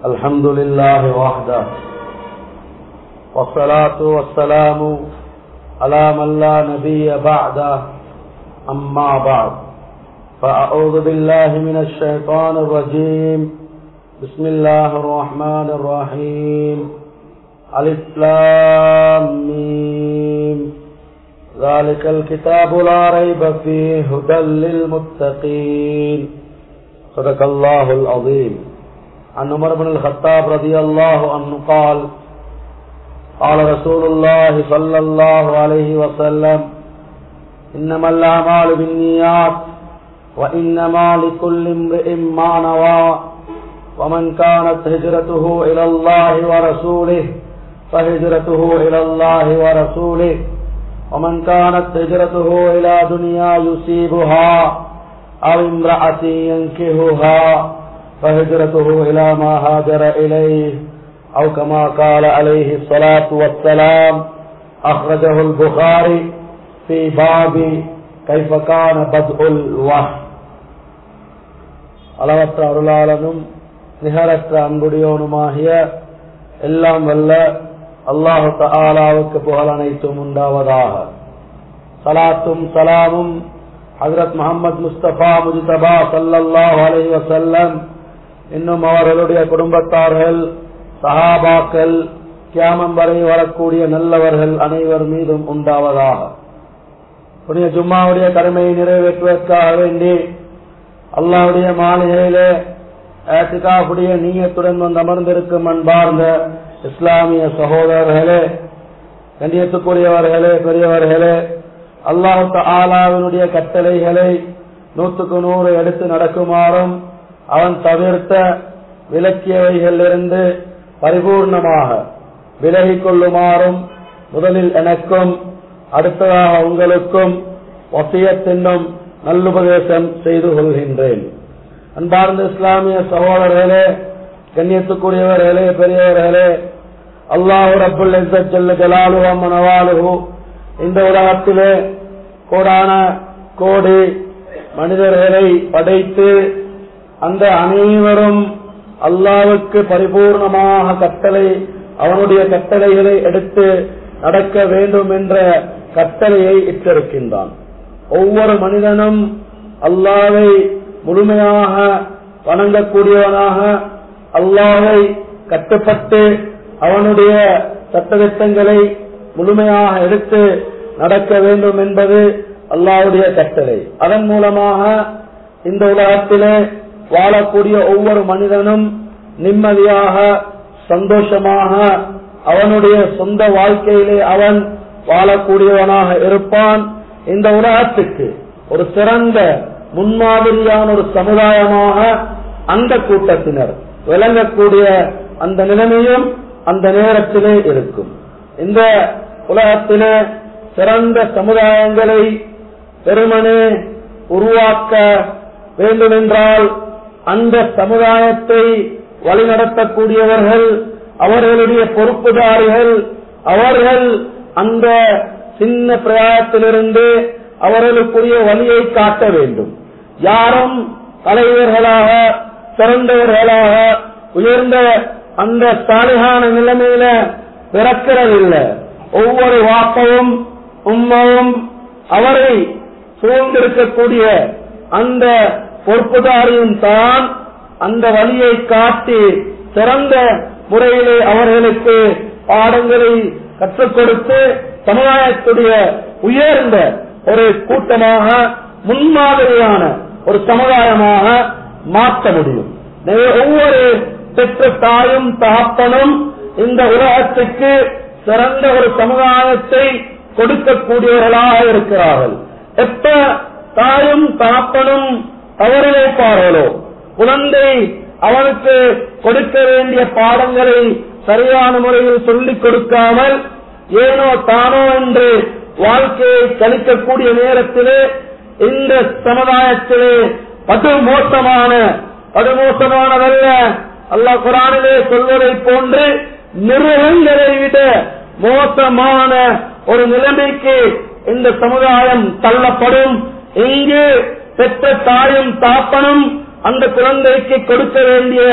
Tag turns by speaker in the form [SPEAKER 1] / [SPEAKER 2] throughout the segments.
[SPEAKER 1] الحمد لله وحده والصلاة والسلام على من لا نبي بعده أما بعد فأعوذ بالله من الشيطان الرجيم بسم الله الرحمن الرحيم الإسلام ذلك الكتاب لا ريب فيه هدى للمتقين صدق الله العظيم عن عمر بن الخطاب رضي الله عنه قال قال رسول الله صلى الله عليه وسلم إنما الأعمال بالنيات وإنما لكل امرئ ما نوى ومن كانت هجرته إلى الله ورسوله فهجرته إلى الله ورسوله ومن كانت هجرته إلى دنيا يصيبها أو امرأة ينكهها فهجرته إلى ما هاجر إليه أو كما قال عليه الصلاة والسلام أخرجه البخاري في باب كيف كان بدء الوحي அளவற்ற அருளாளனும் நிகரற்ற அன்புடையோனுமாகிய எல்லாம் வல்ல அல்லாஹு தாலாவுக்கு புகழ் அனைத்தும் உண்டாவதாக சலாத்தும் சலாமும் ஹசரத் முகமது முஸ்தபா முஜிதபா சல்லல்லாஹ் அலை வசல்லம் இன்னும் அவர்களுடைய குடும்பத்தார்கள் சஹாபாக்கள் கியாமம் வரை வரக்கூடிய நல்லவர்கள் அனைவர் மீதும் உண்டாவதாக புனித ஜும்மாவுடைய கடமையை நிறைவேற்றுவதற்காக வேண்டி அல்லாவுடைய மாளிகையிலே ஏத்துக்காவுடைய நீயத்துடன் வந்து அமர்ந்திருக்கும் அன்பார்ந்த இஸ்லாமிய சகோதரர்களே கண்டியத்துக்குரியவர்களே பெரியவர்களே அல்லாஹு ஆலாவினுடைய கட்டளைகளை நூற்றுக்கு நூறு எடுத்து நடக்குமாறும் அவன் தவிர்த்த விலக்கியவைகளிலிருந்து பரிபூர்ணமாக விலகிக் கொள்ளுமாறும் முதலில் எனக்கும் அடுத்ததாக உங்களுக்கும் ஒசியத்தின்னும் நல்லுபதேசம் செய்து கொள்கின்றேன் அன்பார்ந்த இஸ்லாமிய சகோதரர்களே கண்ணியத்துக்குரியவர்களே பெரியவர்களே அல்லாஹு ரபுல் ஜல்ல ஜலாலு மனவாலுகு இந்த உலகத்திலே கோடான கோடி மனிதர்களை படைத்து அந்த அனைவரும் அல்லாவுக்கு பரிபூர்ணமாக கட்டளை அவனுடைய கட்டளைகளை எடுத்து நடக்க வேண்டும் என்ற கட்டளையை இட்டிருக்கின்றான் ஒவ்வொரு மனிதனும் அல்லாவை முழுமையாக வணங்கக்கூடியவனாக அல்லாவை கட்டுப்பட்டு அவனுடைய சட்டத்திட்டங்களை முழுமையாக எடுத்து நடக்க வேண்டும் என்பது அல்லாவுடைய கட்டளை அதன் மூலமாக இந்த உலகத்திலே வாழக்கூடிய ஒவ்வொரு மனிதனும் நிம்மதியாக சந்தோஷமாக அவனுடைய சொந்த வாழ்க்கையிலே அவன் வாழக்கூடியவனாக இருப்பான் இந்த உலகத்துக்கு ஒரு சிறந்த முன்மாதிரியான ஒரு சமுதாயமாக அந்த கூட்டத்தினர் விளங்கக்கூடிய அந்த நிலைமையும் அந்த நேரத்திலே இருக்கும் இந்த உலகத்திலே சிறந்த சமுதாயங்களை பெருமனே உருவாக்க வேண்டுமென்றால் அந்த சமுதாயத்தை வழிநடத்தக்கூடியவர்கள் அவர்களுடைய பொறுப்புதாரிகள் அவர்கள் அந்த சின்ன பிரயாசத்திலிருந்து அவர்களுக்குரிய வழியை காட்ட வேண்டும் யாரும் தலைவர்களாக சிறந்தவர்களாக உயர்ந்த அந்த சாலிகான நிலைமையில பிறக்கிறதில்லை ஒவ்வொரு வாப்பவும் உம்மவும் அவரை சூழ்ந்திருக்கக்கூடிய அந்த பொறுப்புதாரியும் தான் அந்த வழியை காட்டி சிறந்த முறையிலே அவர்களுக்கு பாடங்களை கற்றுக் கொடுத்து சமுதாயத்துடைய உயர்ந்த ஒரு கூட்டமாக முன்மாதிரியான ஒரு சமுதாயமாக மாற்ற முடியும் ஒவ்வொரு பெற்ற தாயும் தகப்பனும் இந்த உலகத்துக்கு சிறந்த ஒரு சமுதாயத்தை கொடுக்கக்கூடியவர்களாக இருக்கிறார்கள் எப்ப தாயும் தகப்பனும் தவறிழைப்பார்களோ குழந்தை அவனுக்கு கொடுக்க வேண்டிய பாடங்களை சரியான முறையில் சொல்லிக் கொடுக்காமல் ஏனோ தானோ என்று வாழ்க்கையை கழிக்கக்கூடிய நேரத்திலே இந்த சமுதாயத்திலே படு மோசமான படுமோசமானதல்ல அல்லாஹ் குரானிலே சொல்வதை போன்று மிருகங்களை விட மோசமான ஒரு நிலைமைக்கு இந்த சமுதாயம் தள்ளப்படும் இங்கு பெற்ற தாயும் தாப்பனும் அந்த குழந்தைக்கு கொடுக்க வேண்டிய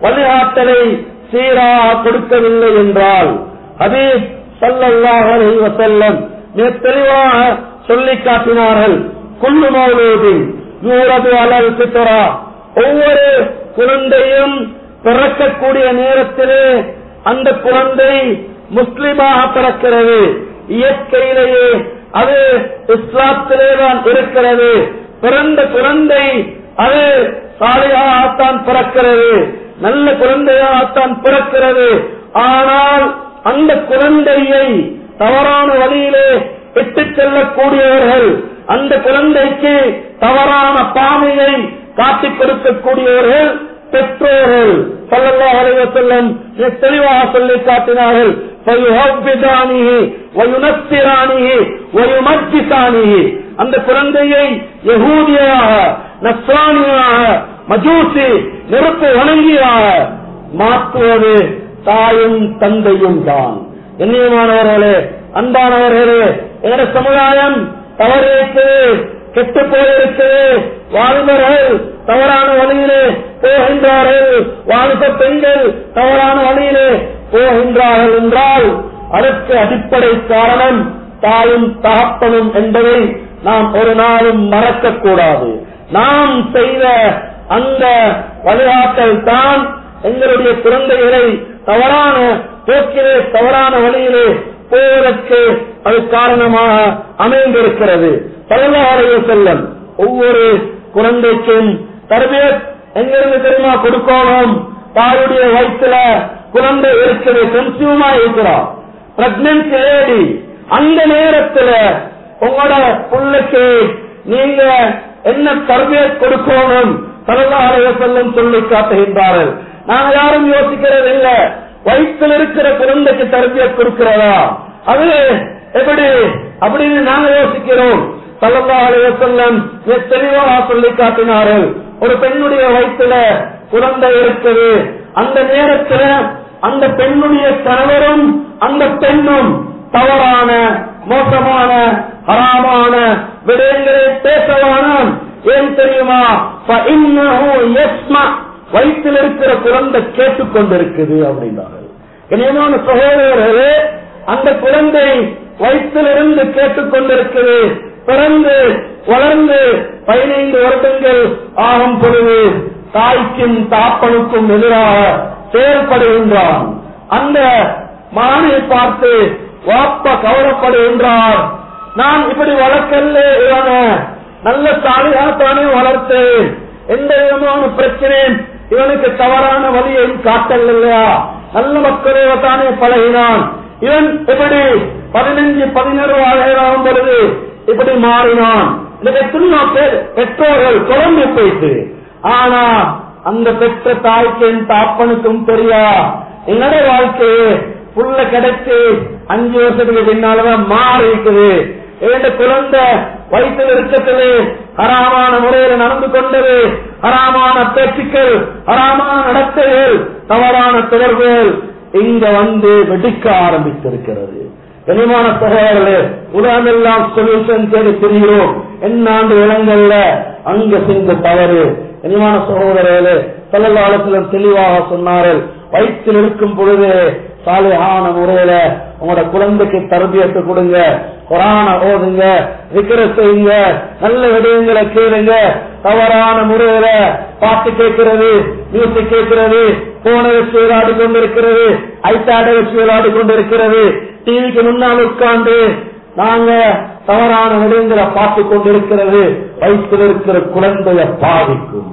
[SPEAKER 1] வழிகாட்டலை சீராக கொடுக்கவில்லை என்றால் ஹபீப் ஸல்லல்லாஹு அலைஹி வஸல்லம் மிக தெளிவாக சொல்லி காட்டினார்கள் குல்லு மௌலூதின் யூரது அலல் பித்ரா ஒவ்வொரு குழந்தையும் பிறக்கக்கூடிய நேரத்திலே அந்த குழந்தை முஸ்லிமாக பிறக்கிறது இயற்கையிலேயே அது இஸ்லாத்திலே தான் இருக்கிறது பிறந்த குழந்தை அது சாலையாகத்தான் பிறக்கிறது நல்ல குழந்தையாகத்தான் பிறக்கிறது ஆனால் அந்த குழந்தையை தவறான வழியிலே விட்டுச் செல்லக்கூடியவர்கள் அந்த குழந்தைக்கு தவறான பாமையை காட்டிக் கொடுக்கக்கூடியவர்கள் பெற்றோர்கள் ஸல்லல்லாஹு அலைஹி வஸல்லம் மிக தெளிவாக சொல்லி காட்டினார்கள் فَيُهَوِّدَانِهِ وَيُنَصِّرَانِهِ وَيُمَجِّسَانِهِ அந்த குழந்தையை யகூதியாக நஸ்ரானியாக மஜூசி நெருப்பு வணங்கியாக மாற்றுவது தாயும் தந்தையும் தான் கண்ணியமானவர்களே அன்பானவர்களே எங்க சமுதாயம் தவறிருக்குது கெட்டு போயிருக்குது வாலிபர்கள் தவறான வழியிலே போகின்றார்கள் வாலிப பெண்கள் தவறான வழியிலே போகின்றார்கள் என்றால் அதற்கு அடிப்படை காரணம் தாயும் தகப்பனும் என்பதை நாம் ஒரு நாளும் மறக்கக்கூடாது நாம் செய்த அந்த வழிகாட்டல் தான் எங்களுடைய குழந்தைகளை தவறான போக்கிலே தவறான வழியிலே போவதற்கு அது காரணமாக அமைந்திருக்கிறது பல்லாரைய செல்லம் ஒவ்வொரு குழந்தைக்கும் தர்பியத் எங்கிருந்து தெரியுமா கொடுக்கணும் தாயுடைய வயிற்றுல குழந்தை இருக்குது கன்சியூமா இருக்கிறோம் பிரெக்னன்சி லேடி அந்த நேரத்துல உங்களோட பிள்ளைக்கு நீங்க என்ன தர்பியத் கொடுக்கணும் பல்லாரைய செல்லம் சொல்லி காட்டுகின்றார்கள் நாங்க யாரும் யோசிக்கிறது இல்ல வயிற்றில் இருக்கிற குழந்தைக்கு தர்பியத் கொடுக்கிறதா அது எப்படி அப்படின்னு நாங்க யோசிக்கிறோம் சல்லல்லாஹு அலைஹி வஸல்லம் மிக தெளிவாக சொல்லி காட்டினார்கள் ஒரு பெண்ணுடைய வயிற்றுல குழந்தை இருக்குது அந்த நேரத்துல அந்த பெண்ணுடைய கணவரும் அந்த பெண்ணும் தவறான மோசமான ஹராமான விடயங்களை பேசவான ஏன் தெரியுமா فَإِنَّهُ يَسْمَعُ வயிற்றில் இருக்கிற குழந்தை கேட்டுக்கொண்டிருக்குது அப்படின்னார்கள் இனியமான சகோதரர்களே அந்த குழந்தை வயிற்றிலிருந்து கேட்டுக்கொண்டிருக்குது பிறந்து வளர்ந்து பதினைந்து வருடங்கள் ஆகும் பொழுது தாய்க்கும் தாப்பனுக்கும் எதிராக செயல்படுகின்றான் அந்த மானை பார்த்து வாப்ப கவலைப்படுகின்றார் நான் இப்படி வளர்க்கல இவன நல்ல தாலியாத்தானே வளர்த்தேன் எந்த விதமான பிரச்சனையும் இவனுக்கு தவறான வழியையும் காட்டல் இல்லையா நல்ல மக்களோட தானே பழகினான் இவன் எப்படி பதினஞ்சு பதினேழு ஆகும் பொழுது இப்படி மாறினான் இந்த எத்தனையோ பேர் பெற்றோர்கள் குழம்பு போயிட்டு ஆனா அந்த பெற்ற தாய்க்கும் தாப்பனுக்கும் தெரியா என்னோட வாழ்க்கையே புள்ள கிடைச்சு அஞ்சு வருஷத்துக்கு பின்னாலதான் மாறி இருக்குது இந்த குழந்தை வயிற்றில் இருக்கிறது ஹராமான முறையில் நடந்து கொண்டது ஹராமான பேச்சுக்கள் ஹராமான நடத்தைகள் தவறான தொடர்புகள் இங்க வந்து வெடிக்க ஆரம்பித்திருக்கிறது கனிமான சகோதரர்களே உலகமெல்லாம் சொல்யூஷன் தேடி தெரிகிறோம் என்னாண்டு இடங்கள்ல அங்க செஞ்ச தவறு கனிமான சகோதரர்களே செல்லலாளத்திலும் தெளிவாக சொன்னார்கள் வயிற்றில் இருக்கும் பொழுது சாலையான முறையில உங்களோட குழந்தைக்கு தரபியத்தை கொடுங்க குரான ஓதுங்க விக்கிர செய்யுங்க நல்ல விடயங்களை கேளுங்க தவறான முறையில பாட்டு கேட்கிறது மியூசிக் கேட்கிறது போன வச்சு விளையாடி கொண்டிருக்கிறது ஐபேட வச்சு விளையாடி கொண்டிருக்கிறது டிவிக்கு முன்னால் உட்கார்ந்து நாங்க தவறான விடயங்களை பார்த்து கொண்டிருக்கிறது வயிற்றில் இருக்கிற குழந்தைய பாதிக்கும்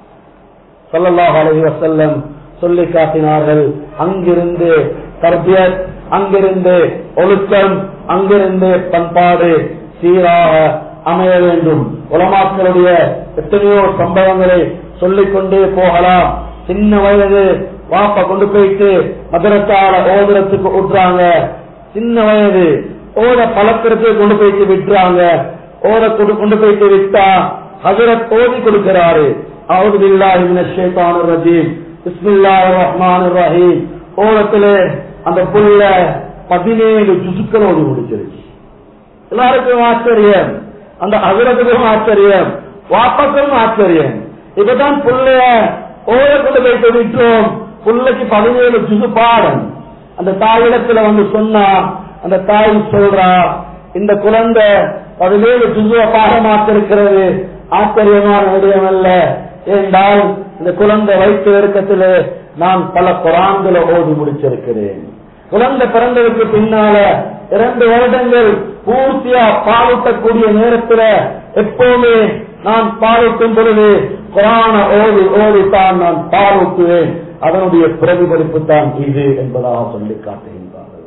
[SPEAKER 1] சல்லல்லாஹு அலைஹி வஸல்லம் சொல்லி காட்டினார்கள் அங்கிருந்து தர்பியத் அங்கிருந்து ஒழுக்கம் அங்கிருந்து பண்பாடு சீராக அமைய வேண்டும் உலமாக்களுடைய எத்தனையோ சம்பவங்களை சொல்லிக் கொண்டே போகலாம் சின்ன வயது வாப்ப கொண்டு போயிட்டு மதுரத்தால ஓதுறதுக்கு விட்டுறாங்க சின்ன வயது ஓத பழக்கிறதுக்கு கொண்டு போயிட்டு விட்டுறாங்க ஓத கொண்டு- கொண்டு போயிட்டு விட்டா ஹஜரத் ஓதி கொடுக்கிறாரு அவுது பில்லாஹி மினஷ் ஷைத்தானிர் ரஜீம் பிஸ்மில்லாஹிர் ரஹ்மானிர் ரஹீம் ஓரத்திலே அந்த புள்ள பதினேழு ஜுசுக்கள் ஓதி முடிச்சிருச்சு எல்லாருக்கும் ஆச்சரியம் அந்த அகிரத்துக்கும் ஆச்சரியம் வாப்பக்கும் ஆச்சரியம் இப்பதான் புள்ளைய ஓய கொண்டு போயிட்டு விட்டுரும் புள்ளைக்கு பதினேழு ஜுசு பாடம் அந்த தாயிடத்துல வந்து சொன்னா அந்த தாய் சொல்றா இந்த குழந்தை பதினேழு ஜுசுவ பாடமாக்கிருக்கிறது ஆச்சரியமான விடயம் அல்ல ஏனென்றால் இந்த குழந்தை வைத்து இறக்கத்திலே நான் பல குரான்களை ஓதி முடிச்சிருக்கிறேன் குழந்தை பிறந்ததுக்கு பின்னால இரண்டு வருடங்கள் பூர்த்தியா பாலூட்டக்கூடிய நேரத்துல எப்பவுமே நான் பாலூட்டும் பொழுது குரான ஓடி ஓடித்தான் நான் பாலூட்டுவேன் அதனுடைய பிரதிபலிப்பு தான் இது என்பதாக சொல்லி காட்டுகின்றார்கள்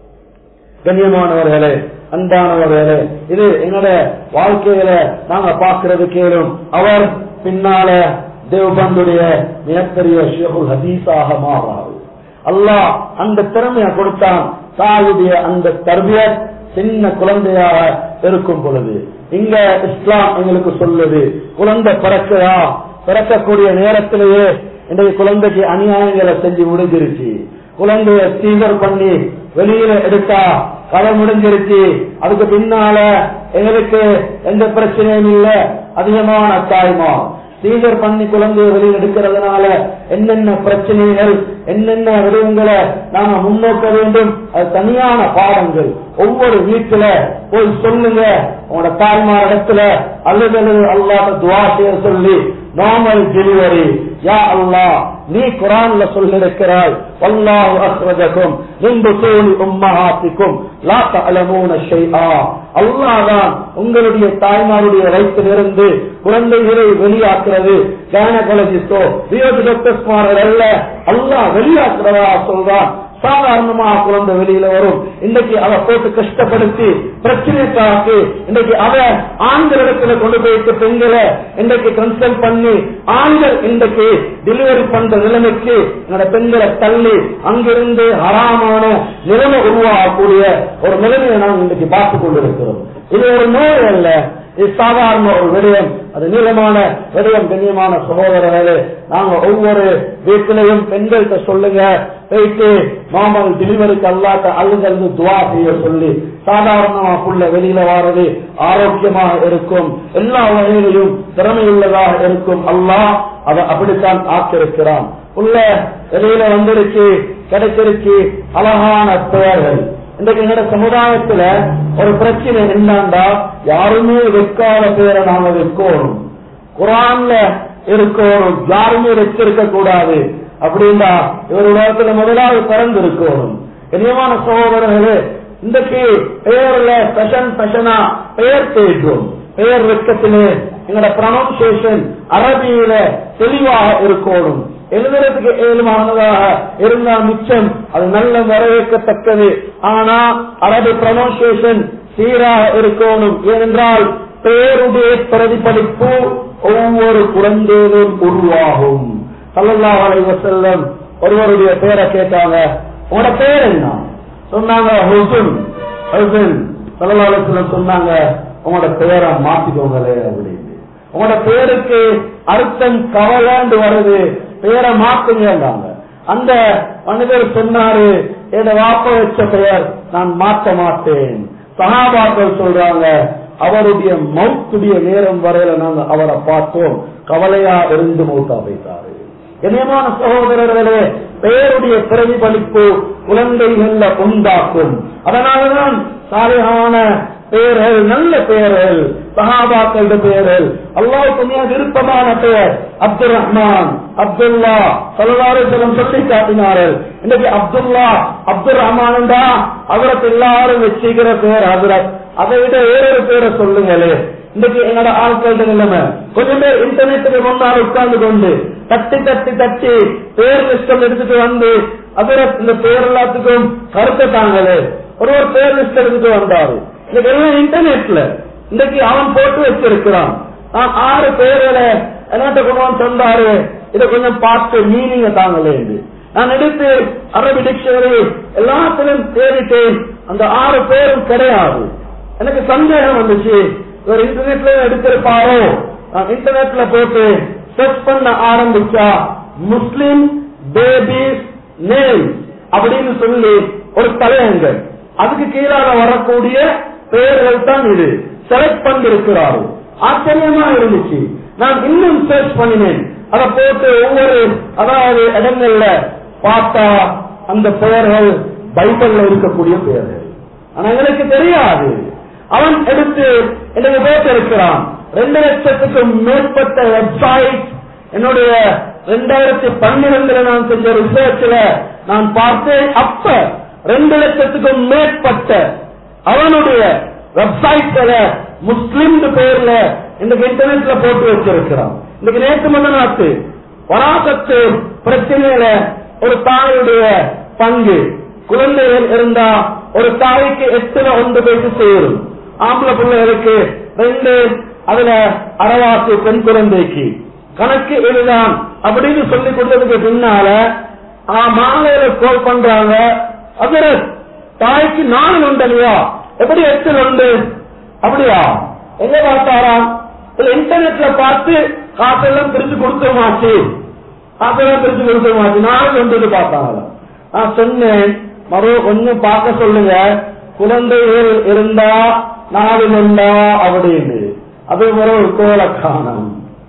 [SPEAKER 1] கண்ணியமானவர்களே அன்பானவர்களே இது எங்களோட வாழ்க்கையில நாங்க பார்க்கிறது கேளும் அவர் பின்னால தேவபந்துடைய மிகப்பெரிய ஷேகுல் ஹதீஸாக மாறாரு அல்லாஹ் அந்த திறமையை கொடுத்தான் தாயுடைய அந்த தர்பியத் சின்ன குழந்தையாக இருக்கும் பொழுது இங்க இஸ்லாம் எங்களுக்கு சொல்லுது குழந்தை பிறக்குதா பிறக்கக்கூடிய நேரத்திலேயே இன்றைய குழந்தைக்கு அநியாயங்களை செஞ்சு முடிஞ்சிருச்சு குழந்தைய சீவர் பண்ணி வெளியில எடுத்தா கதை முடிஞ்சிருச்சு அதுக்கு பின்னால எங்களுக்கு எந்த பிரச்சனையும் இல்ல அதிகமான தாய்மா சீசர் பண்ணி குழந்தைய வெளியில் எடுக்கிறதுனால என்னென்ன பிரச்சனைகள் என்னென்ன விடயங்களை நாம முன்னோக்க வேண்டும் அது தனியான பாடங்கள் ஒவ்வொரு வீட்டுல போய் சொல்லுங்க உங்களோட தாய்மார் இடத்துல அல்லது அல்லாத துவா செய்ய சொல்லி நார்மல் டெலிவரி யா அல்லாஹ் நீ குரான்ல சொல்லிருக்கிறாய் வல்லாஹு அஹ்ரஜக்கும் மின் புத்தூனி உம்மஹாத்திக்கும் லா தஅலமூன ஷைஆ அல்லாஹ் தான் உங்களுடைய தாய்மாருடைய வயிற்றிலிருந்து குழந்தைகளை வெளியாக்குறது கைனகாலஜிஸ்டோ பியோஜி டாக்டர்ஸ்மார்கள் அல்ல அல்லாஹ் வெளியாக்குறதா சொல்றான் சாதாரணமாக குழந்தை வெளியில வரும் இன்னைக்கு அவ போட்டு கஷ்டப்படுத்தி பிரச்சனைக்காக இன்னைக்கு அவ ஆண்களிடத்துல கொண்டு போயிட்டு பெண்களை இன்னைக்கு கன்சல்ட் பண்ணி ஆண்கள் இன்றைக்கு டெலிவரி பண்ற நிலைமைக்கு என்னோட பெண்களை தள்ளி அங்கிருந்து ஹராமான நிலைமை உருவாகக்கூடிய ஒரு நிலைமையை நாம் இன்னைக்கு பார்த்துக் கொண்டிருக்கிறோம் இது ஒரு நோய் அல்ல இது சாதாரண ஒரு விடயம் அது நீளமான விடயம் கண்ணியமான சகோதரர்களே நாங்க ஒவ்வொரு வீட்டிலையும் பெண்கள்கிட்ட சொல்லுங்க போயிட்டு நார்மல் டெலிவரிக்கு அல்லாட்ட அழுதழுது துவா செய்ய சொல்லி சாதாரணமா புள்ள வெளியில வாரது ஆரோக்கியமாக இருக்கும் எல்லா வகையிலையும் திறமையுள்ளதாக இருக்கும் அல்லாஹ் அதை அப்படித்தான் ஆக்கியிருக்கிறான் உள்ள வெளியில வந்துருச்சு கிடைச்சிருச்சு அழகான பெயர்கள் இன்றைக்கு எங்க சமுதாயத்துல ஒரு பிரச்சனை என்னண்டா யாருமே வைக்காத பேரை நாங்க வைக்கணும் குரான்ல இருக்கணும் யாருமே வச்சிருக்க கூடாது அப்படின்னா இவர் உலகத்துல முதலாவது பிறந்து இருக்கணும் கண்ணியமான சகோதரர்களே இன்றைக்கு பெயர்ல பெஷன் பெஷனா பெயர் தேற்றும் பெயர் வெக்கத்திலே எங்களோட ப்ரொனன்சியேஷன் அரபியில தெளிவாக இருக்கணும் எழுதுறதுக்கு ஏழுமானதாக இருந்தால் மிச்சம் அது நல்ல வரவேற்கத்தக்கது ஆனா அரபு ப்ரொனன்சியேஷன் சீராக இருக்கணும் ஏனென்றால் பெயருடைய பிரதிபலிப்பு ஒவ்வொரு குழந்தையிலும் உருவாகும் சல்லல்லா அலைவ செல்லம் ஒருவருடைய பேரை கேட்டாங்க உங்களோட பேர் என்ன சொன்னாங்க ஹுசன் ஹுசன் சல்லல்லா அலைவசல்லம் சொன்னாங்க உங்களோட பேரை மாத்திக்கோங்களே அப்படின்னு உங்களோட பேருக்கு அர்த்தம் கவலைண்டு வருது பேரை மாத்துங்க அந்த மனிதர் சொன்னாரு என் வாப்ப வச்ச பெயர் நான் மாற்ற மாட்டேன் சகாபாக்கள் சொல்றாங்க அவருடைய மௌத்துடைய நேரம் வரையில நாங்க அவரை பார்த்தோம் கவலையா இருந்து மௌத்தா வைத்தாரு கண்ணியமான சகோதரர்களே பெயருடைய பிரதிபலிப்பு குழந்தைகள்ல உண்டாக்கும் அதனாலதான் சாலையான பெயர்கள் நல்ல பெயர்கள் சஹாபாக்கள பெயர்கள் அல்லாவுக்கு மிக விருப்பமான பெயர் அப்துல் ரஹ்மான் அப்துல்லா சல்லாரும் சொல்லி காட்டினார்கள் இன்னைக்கு அப்துல்லா அப்துல் ரஹ்மான் அவருக்கு எல்லாரும் வச்சுக்கிற பெயர் ஹசரத் அதை விட வேறொரு பேரை சொல்லுங்களே இன்னைக்கு என்னோட ஆட்கள் நிலைமை கொஞ்சம் பேர் இன்டர்நெட்டுக்கு முன்னால் உட்கார்ந்து கொண்டு தட்டி தட்டி தட்டி பேர் லிஸ்டம் எடுத்துட்டு வந்து அதுல இந்த பேர் எல்லாத்துக்கும் கருத்தை தாங்களே ஒரு ஒரு பேர் லிஸ்ட் எடுத்துட்டு வந்தாரு இன்னைக்கு எல்லாம் இன்டர்நெட்ல இன்னைக்கு அவன் போட்டு வச்சிருக்கிறான் நான் ஆறு பேர்களை என்னட்ட கொண்டு வந்து சொன்னாரு இதை கொஞ்சம் பார்த்து மீனிங்க தாங்களே நான் எடுத்து அரபி டிக்ஷனரி எல்லாத்திலும் தேடிட்டேன் அந்த ஆறு பேரும் கிடையாது எனக்கு சந்தேகம் வந்துச்சு இவர் இன்டர்நெட்ல எடுத்திருப்பாரோ நான் இன்டர்நெட்ல போட்டு சர்ச் பண்ண ஆரம்பிச்சா முஸ்லிம் பேபிஸ் நேம் அப்படின்னு சொல்லி ஒரு தலையங்கள் அதுக்கு கீழாக வரக்கூடிய பெயர்கள் தான் இது செலக்ட் பண்ணிருக்கிறார்கள் ஆச்சரியமா இருந்துச்சு நான் இன்னும் சர்ச் பண்ணினேன் அதை போட்டு ஒவ்வொரு அதாவது இடங்கள்ல பார்த்தா அந்த பெயர்கள் பைபிள்ல இருக்கக்கூடிய பெயர்கள் ஆனா எங்களுக்கு தெரியாது அவன் எடுத்து எனக்கு போட்டு இருக்கிறான் ரெண்டு லட்சத்துக்கும் மேற்பட்ட வெப்சைட் என்னுடைய ரெண்டாயிரத்தி பன்னிரெண்டுல நான் செஞ்ச ரிசர்ச்ல நான் பார்த்தேன் அப்ப ரெண்டு லட்சத்துக்கும் மேற்பட்ட அவனுடைய வெப்சைட்ல முஸ்லிம் பேர்ல இன்னைக்கு இன்டர்நெட்ல போட்டு வச்சிருக்கிறான் இன்னைக்கு நேற்று முந்த நாட்டு வராசத்து பிரச்சனையில ஒரு தாயுடைய பங்கு குழந்தைகள் இருந்தா ஒரு தாய்க்கு எட்டுல ஒன்று பேசி சேரும் ஆம்பளை பிள்ளைகளுக்கு ரெண்டு அதுல அறவாசி பெண் குழந்தைக்கு கணக்கு இதுதான் அப்படின்னு சொல்லி கொடுத்ததுக்கு பின்னால ஆ, மாலையில கோல் பண்றாங்க அதுல தாய்க்கு நாலு உண்டு இல்லையா எப்படி எட்டு உண்டு அப்படியா எங்க பார்த்தாராம் இல்ல இன்டர்நெட்ல பார்த்து காசெல்லாம் பிரிச்சு கொடுத்துருமாச்சு காசெல்லாம் பிரிச்சு கொடுத்துருமாச்சு நாலு உண்டு பார்த்தாங்க நான் சொன்னேன் மறு கொஞ்சம் பார்க்க சொல்லுங்க குழந்தைகள் இருந்தா நாலு உண்டா அப்படின்னு அது ஒரு கோல காணும்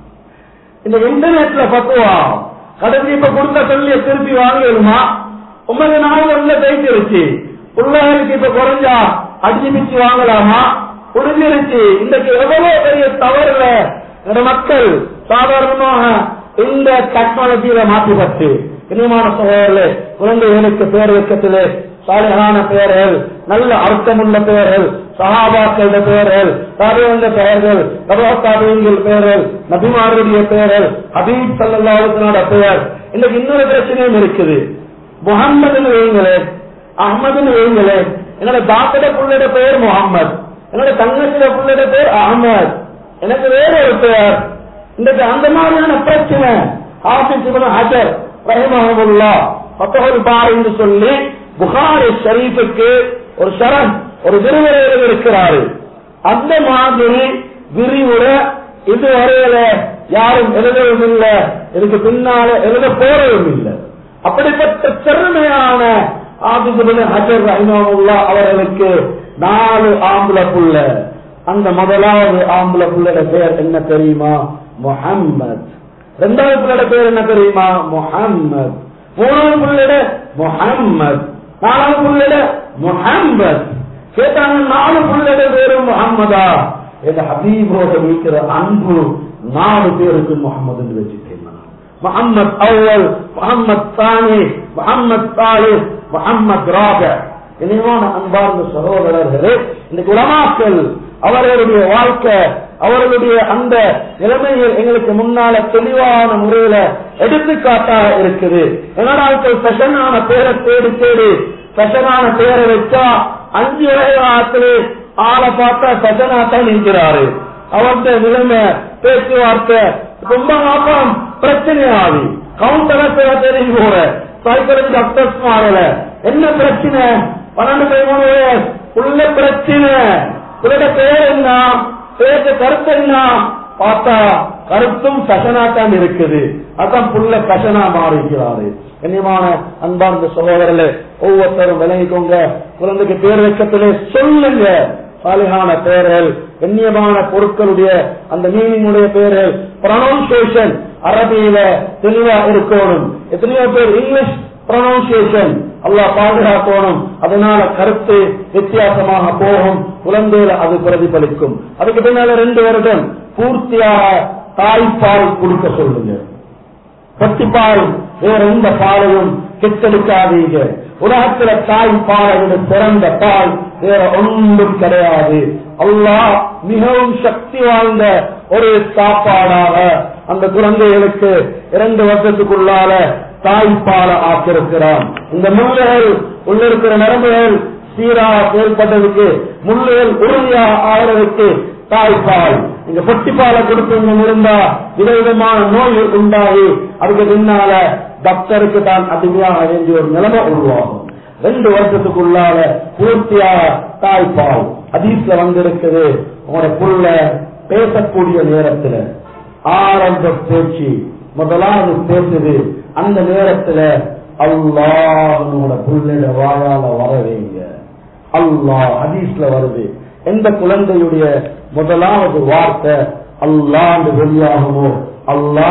[SPEAKER 1] இந்த இன்டர்நெட்ல பத்துவா கடைசி இப்ப கொடுத்த சொல்லி திருப்பி வாங்கலுமா ஒன்பது நாள் ஒண்ணு பேசிருச்சு பிள்ளைகளுக்கு இப்ப குறைஞ்சா அடிச்சு பிச்சு வாங்கலாமா புரிஞ்சிருச்சு இன்றைக்கு எவ்வளவு பெரிய தவறுல இந்த மக்கள் சாதாரணமாக இந்த டெக்னாலஜியில மாற்றப்பட்டு இனிமான சகோதரர்களே குழந்தைகளுக்கு பேர் வைக்கத்திலே சாலையான பெயர்கள் நல்ல அர்த்தமுள்ள பெயர்கள் சஹாபாக்கள பெயர்கள் தாபியங்க பெயர்கள் தபாத்தாபியங்கள் பெயர்கள் நபிமாருடைய பெயர்கள் ஹபீப் சல்லாஹனோட பெயர் இன்னைக்கு இன்னொரு பிரச்சனையும் இருக்குது முகம்மதுன்னு வைங்களே அஹமதுன்னு வைங்களே என்னோட தாத்தட புள்ளையோட பெயர் முகம்மது என்னோட தங்கச்சிட புள்ளையோட பேர் அகமது எனக்கு வேற ஒரு பெயர் இன்றைக்கு அந்த மாதிரியான பிரச்சனை ஆபிஸ் இப்னு ஹஜர் ரஹிமஹுல்லா பத்தொரு பார் என்று சொல்லி புகாரி ஷரீஃபுக்கு ஒரு ஷரன் ஒரு விரிவுரை இருக்கிறாரு அந்த மாதிரி விரிவுரை இதுவரையில யாரும் எழுதவும் இல்லை இதுக்கு பின்னால எழுத போறதும் இல்லை அப்படிப்பட்ட திறமையான ஆபிசுபின் ஹஜர் ரஹிமஹுல்லா அவர்களுக்கு நாலு ஆம்புல புள்ள அந்த முதலாவது ஆம்புல புள்ளோட பெயர் என்ன தெரியுமா முஹம்மத் ரெண்டாவது பிள்ளையோட பேர் என்ன தெரியுமா முஹம்மத் மூணாவது பிள்ளையோட முஹம்மத் நாலாவது பிள்ளையோட முஹம்மத் கேட்டாங்க நாலு பிள்ளையோட பேரு முகம்மதா என் ஹபீபோட வைக்கிற அன்பு நாலு பேருக்கு முகமது வச்சுட்டேன் முகம்மது அவ்வல் முகம்மது சானி முகம்மது சாலிஸ் முகம்மது ராப இனிமான அன்பார்ந்த சகோதரர்களே இந்த உலமாக்கள் அவர்களுடைய வாழ்க்கை அவர்களுடைய அந்த நிலைமைகள் எங்களுக்கு முன்னால தெளிவான முறையில எடுத்துக்காட்டாக இருக்குது என்னடாக்கள் ஸ்பெஷலான பேரை தேடி தேடி ஸ்பெஷலான பேரை வச்சா அஞ்சு வயதாத்திலே ஆளை பார்த்தா ஸ்பெஷனா தான் நிற்கிறாரு அவருடைய நிலைமை பேச்சுவார்த்தை ரொம்ப மாப்பம் பிரச்சனை ஆகி கவுண்டர் தெரிஞ்சு போற சைக்கலஜி டாக்டர்ஸ் மாறல என்ன பிரச்சனை பன்னெண்டு பதிமூணு வயசு உள்ள பிரச்சனை உங்களோட பேர் என்ன பேச கருத்து என்ன பார்த்தா கருத்தும் கசனாத்தான் இருக்குது அதான் புள்ள கசனா மாறிக்கிறாரு கண்ணியமான அன்பார்ந்த சகோதரர்களே ஒவ்வொருத்தரும் விளங்கிக்கோங்க குழந்தைக்கு பேர் வைக்கத்திலே சொல்லுங்க சாலிகான பெயர்கள் கண்ணியமான பொருட்களுடைய அந்த மீனிங்குடைய பெயர்கள் ப்ரொனவுன்சியேஷன் அரபியில தெளிவா இருக்கணும் எத்தனையோ பேர் இங்கிலீஷ் ப்ரொனவுன்சியேஷன் அல்லாஹ் பாதுகாக்கணும் அதனால கருத்து வித்தியாசமாக போகும் குழந்தையில அது பிரதிபலிக்கும் அதுக்கு பின்னால ரெண்டு வருடம் பூர்த்தியாக தாய்ப்பால் கொடுக்க சொல்லுங்க பத்திப்பால் வேற எந்த பாலையும் கெட்டெடுக்காதீங்க உலகத்துல தாய் பாலை விட சிறந்த பால் வேற ஒன்றும் கிடையாது அல்லாஹ் மிகவும் சக்தி வாய்ந்த ஒரு சாப்பாடாக அந்த குழந்தைகளுக்கு இரண்டு வருஷத்துக்குள்ளால தாய்ப்பால ஆக்கியிருக்கிறான் இந்த முள்ளுகள் உள்ள இருக்கிற நரம்புகள் சீரா செயல்பட்டதுக்கு முள்ளுகள் உறுதியா ஆகிறதுக்கு தாய்ப்பால் நீங்க பொட்டிப்பாலை கொடுத்தீங்க இருந்தா விதவிதமான நோய்கள் உண்டாகி அதுக்கு பின்னால டாக்டருக்கு தான் அடிமையாக வேண்டிய ஒரு நிலைமை உருவாகும் ரெண்டு வருஷத்துக்குள்ளால பூர்த்தியாக தாய்ப்பால் அதீஸ்ல வந்திருக்குது உங்களோட புள்ள பேசக்கூடிய நேரத்துல ஆரம்ப பேச்சு முதலாவது பேசுது அந்த நேரத்துல அல்லாஹ் புள்ளிட வாயால வரவேங்க அல்லாஹ் ஹதீஸ்ல வருது எந்த குழந்தையுடைய முதலாவது வார்த்தை அல்லாண்டு வெளியாகுமோ அல்லாஹ்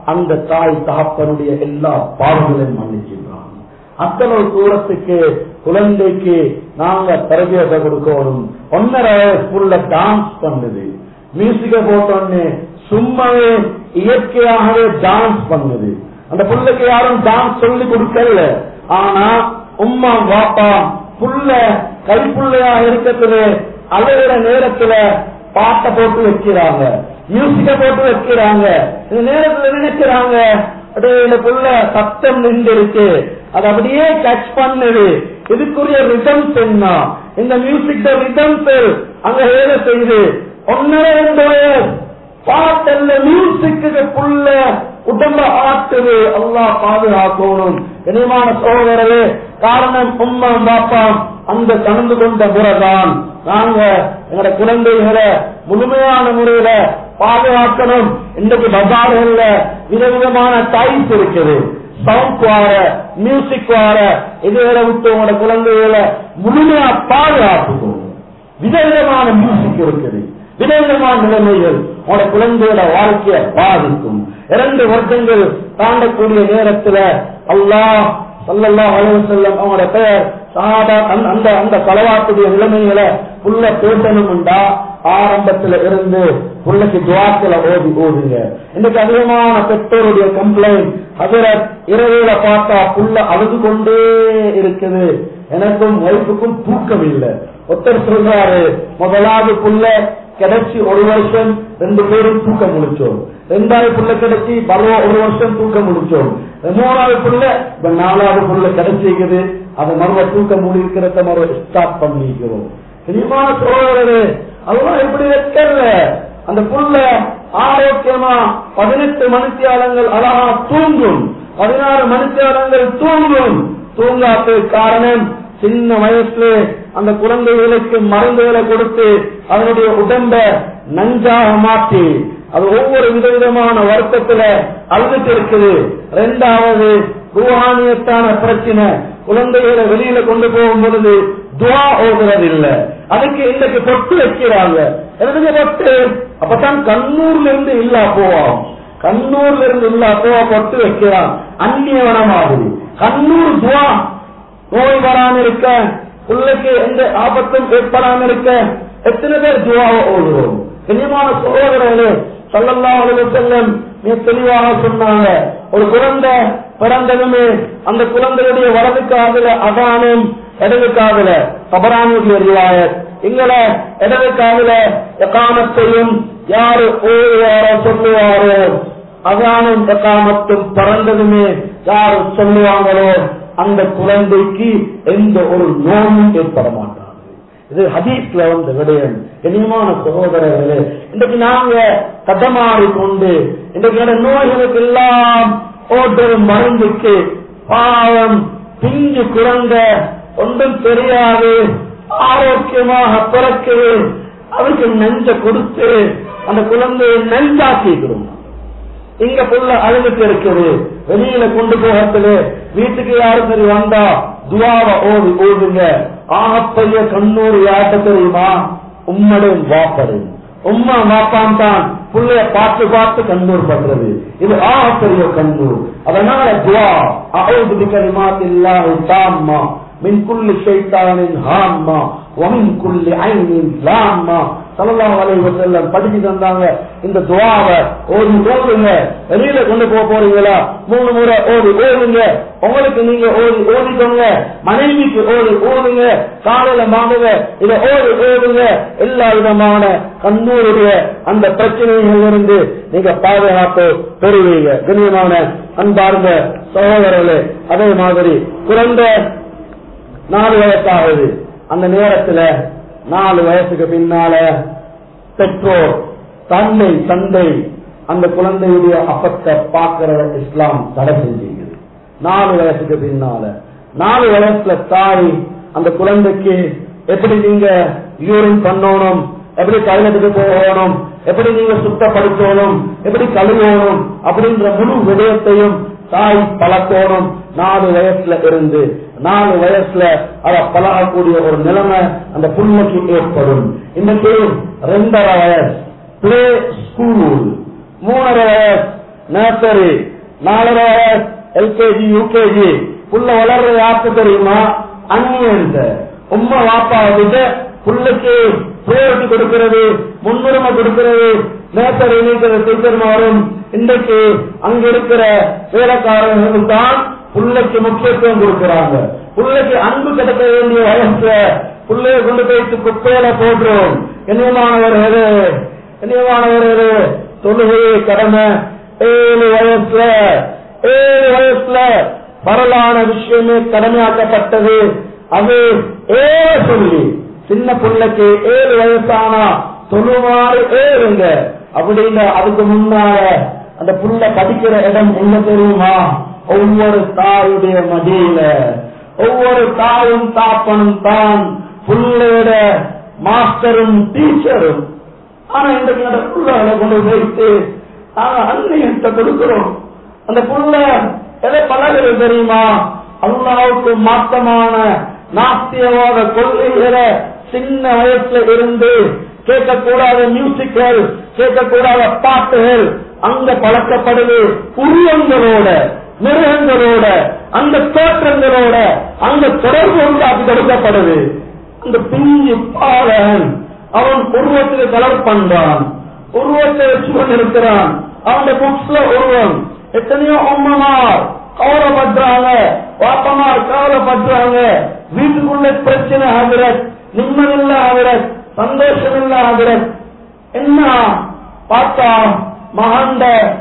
[SPEAKER 1] அந்த தாய் தகப்பனுடைய எல்லா பாவங்களையும் மன்னிக்கின்றான் அத்தனை தூரத்துக்கு குழந்தைக்கு நாங்க தரபியத்தை கொடுக்கணும் ஒன்னரை வயசுக்குள்ள டான்ஸ் பண்ணுது மியூசிக்க போட்டோன்னு சும்மாவே இயற்கையாகவே டான்ஸ் பண்ணுது அந்த புள்ளைக்கு யாரும் டான்ஸ் சொல்லி கொடுக்கல ஆனா உம்மா வாப்பா புள்ள கைப்புள்ளையா இருக்கத்துல அழுகிற நேரத்துல பாட்டை போட்டு வைக்கிறாங்க மியூசிக்க போட்டு வைக்கிறாங்க இந்த நேரத்துல நினைக்கிறாங்க அப்படியே இந்த புள்ள சத்தம் நின்று இருக்கு அது அப்படியே டச் பண்ணுது இதுக்குரிய ரிதம்ஸ் என்ன இந்த மியூசிக் ரிதம்ஸ் அங்க வேலை செய்யுது ஒன்னரை ரெண்டு வயசு பாட்டல்ல மியூசிக்கு புள்ள உடம்ப ஆட்டுது அல்லாஹ் பாதுகாக்கணும் இனிமான சோதரவே காரணம் உம்மா பாப்பா அந்த கலந்து கொண்ட முறைதான் நாங்க எங்களோட குழந்தைகளை முழுமையான முறையில பாதுகாக்கணும் இன்றைக்கு பஜார்கள்ல விதவிதமான டைப்ஸ் இருக்குது சவுண்ட் வார மியூசிக் வார இதுகளை விட்டு உங்களோட குழந்தைகளை முழுமையா பாதுகாக்கணும் விதவிதமான மியூசிக் இருக்குது விதவிதமான நிலைமைகள் உங்களோட குழந்தையோட வாழ்க்கையை பாதிக்கும் இரண்டு வருடங்கள் தாண்டக்கூடிய நேரத்துல அல்லாஹ் சல்லல்லாஹு அலைஹி வஸல்லம் அவங்களோட பெயர் சஹாபா அந்த- அந்த அந்த தலவாத்துடைய நிலைமைகளை புள்ள பேசணும்டா ஆரம்பத்துல இருந்து புள்ளைக்கு துவாக்களை ஓதி ஓதுங்க இன்னைக்கு அதிகமான பெற்றோருடைய கம்ப்ளைண்ட் ஹசரத் இரவுல பார்த்தா புள்ள அழுது கொண்டே இருக்குது எனக்கும் ஒய்ஃபுக்கும் தூக்கம் இல்லை ஒருத்தர் சொல்றாரு முதலாவது புள்ள கிடைச்சி ஒரு வருஷம் ரெண்டு பேரும் தூக்கம் முடிச்சோம் ரெண்டாவது புள்ள கிடைச்சி பருவம் ஒரு வருஷம் தூக்கம் முடிச்சோம் மூணாவது புள்ள இப்ப நாலாவது புள்ள கிடைச்சிருக்குது அதை மறுவ தூக்கம் முடிக்கிறத மறுவ ஸ்டார்ட் பண்ணிக்கிறோம் தெரியுமான சோழர்களே அதெல்லாம் இப்படி வைக்கல அந்த புள்ள ஆரோக்கியமா பதினெட்டு மணித்தியாலங்கள் அழகா தூங்கும் பதினாறு மணித்தியாலங்கள் தூங்கும் தூங்காத்து காரணம் சின்ன வயசுல அந்த குழந்தைகளுக்கு மருந்துகளை கொடுத்து அதனுடைய உடம்ப நஞ்சாக மாற்றி அது ஒவ்வொரு விதவிதமான வருத்தத்துல அழுதுட்டு இருக்குது ரெண்டாவது ரூஹானியத்தான பிரச்சனை குழந்தைகளை வெளியில கொண்டு போகும் பொழுது துவா ஓதுறது இல்ல அதுக்கு இன்னைக்கு பொட்டு வைக்கிறாங்க எனக்கு பொட்டு அப்பதான் கண்ணூர்ல இருந்து இல்லா போவோம் கண்ணூர்ல இருந்து இல்லா போவா பொட்டு வைக்கிறான் அந்நியவனமாகுது கண்ணூர் துவா நோய் வராம இருக்க பிள்ளைக்கு எந்த ஆபத்தும் ஏற்படாம இருக்க எத்தனை பேர் துவாவை ஓடுவோம் கண்ணியமான சகோதரர்களே சல்லல்லாஹு அலைஹி வஸல்லம் மிக தெளிவாக சொன்னாங்க ஒரு குழந்தை பிறந்ததுமே அந்த குழந்தையுடைய வலது காதுல அதானும் இடது காதுல கபரானுடைய ரிவாயத் எங்கள இடது காதுல எக்காமத்தையும் யாரு ஓடுவாரோ சொல்லுவாரோ அதானும் எக்காமத்தும் பிறந்ததுமே யாரு சொல்லுவாங்களோ அந்த குழந்தைக்கு எந்த ஒரு நோயும் ஏற்பட மாட்டாங்க இது ஹதீஸ்ல வந்த விடயம் இனிமான சகோதரர்களே இன்றைக்கு நாங்க கதமாறி கொண்டு இன்றைக்கு இந்த நோய்களுக்கு எல்லாம் ஓட்டுற மருந்துக்கு பாவம் பிஞ்சு குழந்தை ஒன்றும் தெரியாது ஆரோக்கியமாக பிறக்குது அவருக்கு நெஞ்ச கொடுத்து அந்த குழந்தையை நெஞ்சாக்கிக்கிறோம் இங்க புள்ள அழுதுட்டு இருக்குது வெளியில கொண்டு போகத்துல வீட்டுக்கு யாரும் சரி வந்தா துவாவ ஓடி ஓடுங்க ஆகப்பெரிய கண்ணூர் யார்ட்ட தெரியுமா உம்மடும் வாப்படு உம்மா வாப்பான் தான் புள்ளைய பார்த்து பார்த்து கண்ணூர் பண்றது இது ஆகப்பெரிய கண்ணூர் அதனால துவா அவுது பிகலிமாத்தில்லாஹி தாம்மா மின் குல்லி ஷைத்தானின் ஹாம்மா வமின் குல்லி ஐனின் லாம்மா சல்லல்லாஹு அலைஹி வஸல்லம் படிச்சு தந்தாங்க இந்த துஆவை ஓதி ஓதுங்க வெளியில கொண்டு போக போறீங்களா மூணு முறை ஓதி ஓதுங்க உங்களுக்கு நீங்க ஓதி ஓதிக்கோங்க மனைவிக்கு ஓதி ஓதுங்க காலையில மாங்குங்க இதை ஓதி ஓதுங்க எல்லா விதமான கண்ணூருடைய அந்த பிரச்சனைகள் இருந்து நீங்க பாதுகாப்பு பெறுவீங்க கண்ணியமான அன்பார்ந்த சகோதரர்களே அதே மாதிரி குறைந்த நாலு வயசாகுது அந்த நேரத்துல நாலு வயசுக்கு பின்னால பெற்றோர் தந்தை தந்தை அந்த குழந்தையுடைய அப்பத்தை பார்க்கிற இஸ்லாம் தடை செஞ்சுக்குது நாலு வயசுக்கு பின்னால நாலு வயசுல தாய் அந்த குழந்தைக்கு எப்படி நீங்க யூரின் பண்ணணும் எப்படி டாய்லெட்டுக்கு போகணும் எப்படி நீங்க சுத்தப்படுத்தணும் எப்படி கழுவணும் அப்படின்ற முழு விடயத்தையும் தாய் பழக்கணும் நாலு வயசுல இருந்து நாலு வயசுல அத பழகக்கூடிய ஒரு நிலைமை அந்த புண்ணுக்கு ஏற்படும் இன்னைக்கு ரெண்டரை வயசு பிளே ஸ்கூல் மூணரை வயசு நர்சரி நாலரை எல்கேஜி யூகேஜி புள்ள வளர்ற யாருக்கு தெரியுமா அந்நியன் உம்மா வாப்பா வந்துட்டு புள்ளைக்கு ப்ரையாரிட்டி கொடுக்கிறது முன்னுரிமை கொடுக்கிறது நேசர் இணைக்கிற டீச்சர்மாரும் இன்றைக்கு அங்க இருக்கிற வேலைக்காரர்கள் தான் புள்ளைக்கு முக்கியத்துவம் கொடுக்கிறாங்க புள்ளைக்கு அன்பு கிடைக்க வேண்டிய வயசுல புள்ளைய கொண்டு போயிட்டு குப்பையில போடுறோம் என்னமானவர்களே என்னமானவர்களே தொழுகையை கடமை ஏழு வயசுல ஏழு வயசுல வரலான விஷயமே கடமையாக்கப்பட்டது அது ஏழு சொல்லி சின்ன பிள்ளைக்கு ஏழு வயசானா தொழுமாறு ஏறுங்க அப்படின்னு அதுக்கு முன்னால அந்த புள்ள படிக்கிற இடம் என்ன தெரியுமா ஒவ்வொரு தாயுடைய மடியில ஒவ்வொரு தாயும் தாப்பனும் தான் புள்ளையோட மாஸ்டரும் டீச்சரும் ஆனா இன்றைக்கு அந்த புள்ளைகளை கொண்டு போயிட்டு நாங்க அன்னையத்தை கொடுக்கிறோம் அந்த புள்ள எதை பழகிறது தெரியுமா அல்லாவுக்கு மாற்றமான நாஸ்தியவாத கொள்கைகளை சின்ன வயசுல இருந்து கேட்கக்கூடாத மியூசிக்கள் கேட்கக்கூடாத பாட்டுகள் அங்க பழக்கப்படுது உருவங்களோட மிருகங்களோட அந்த தோற்றங்களோட அந்த தொடர்பு உண்டாக்கி கொடுக்கப்படுது அந்த பிஞ்சு பாலன் அவன் உருவத்துக்கு கலர் பண்றான் உருவத்தை வச்சு கொண்டிருக்கிறான் அவன் புக்ஸ்ல உருவம் எத்தனையோ அம்மமார் கவலைப்படுறாங்க பாப்பமார் கவலைப்படுறாங்க வீட்டுக்குள்ள பிரச்சனை ஆகிறது நிம்மதில்ல ஆகிறது சந்தோஷம் இல்ல ஆகிறது என்ன பார்த்தா மகாண்ட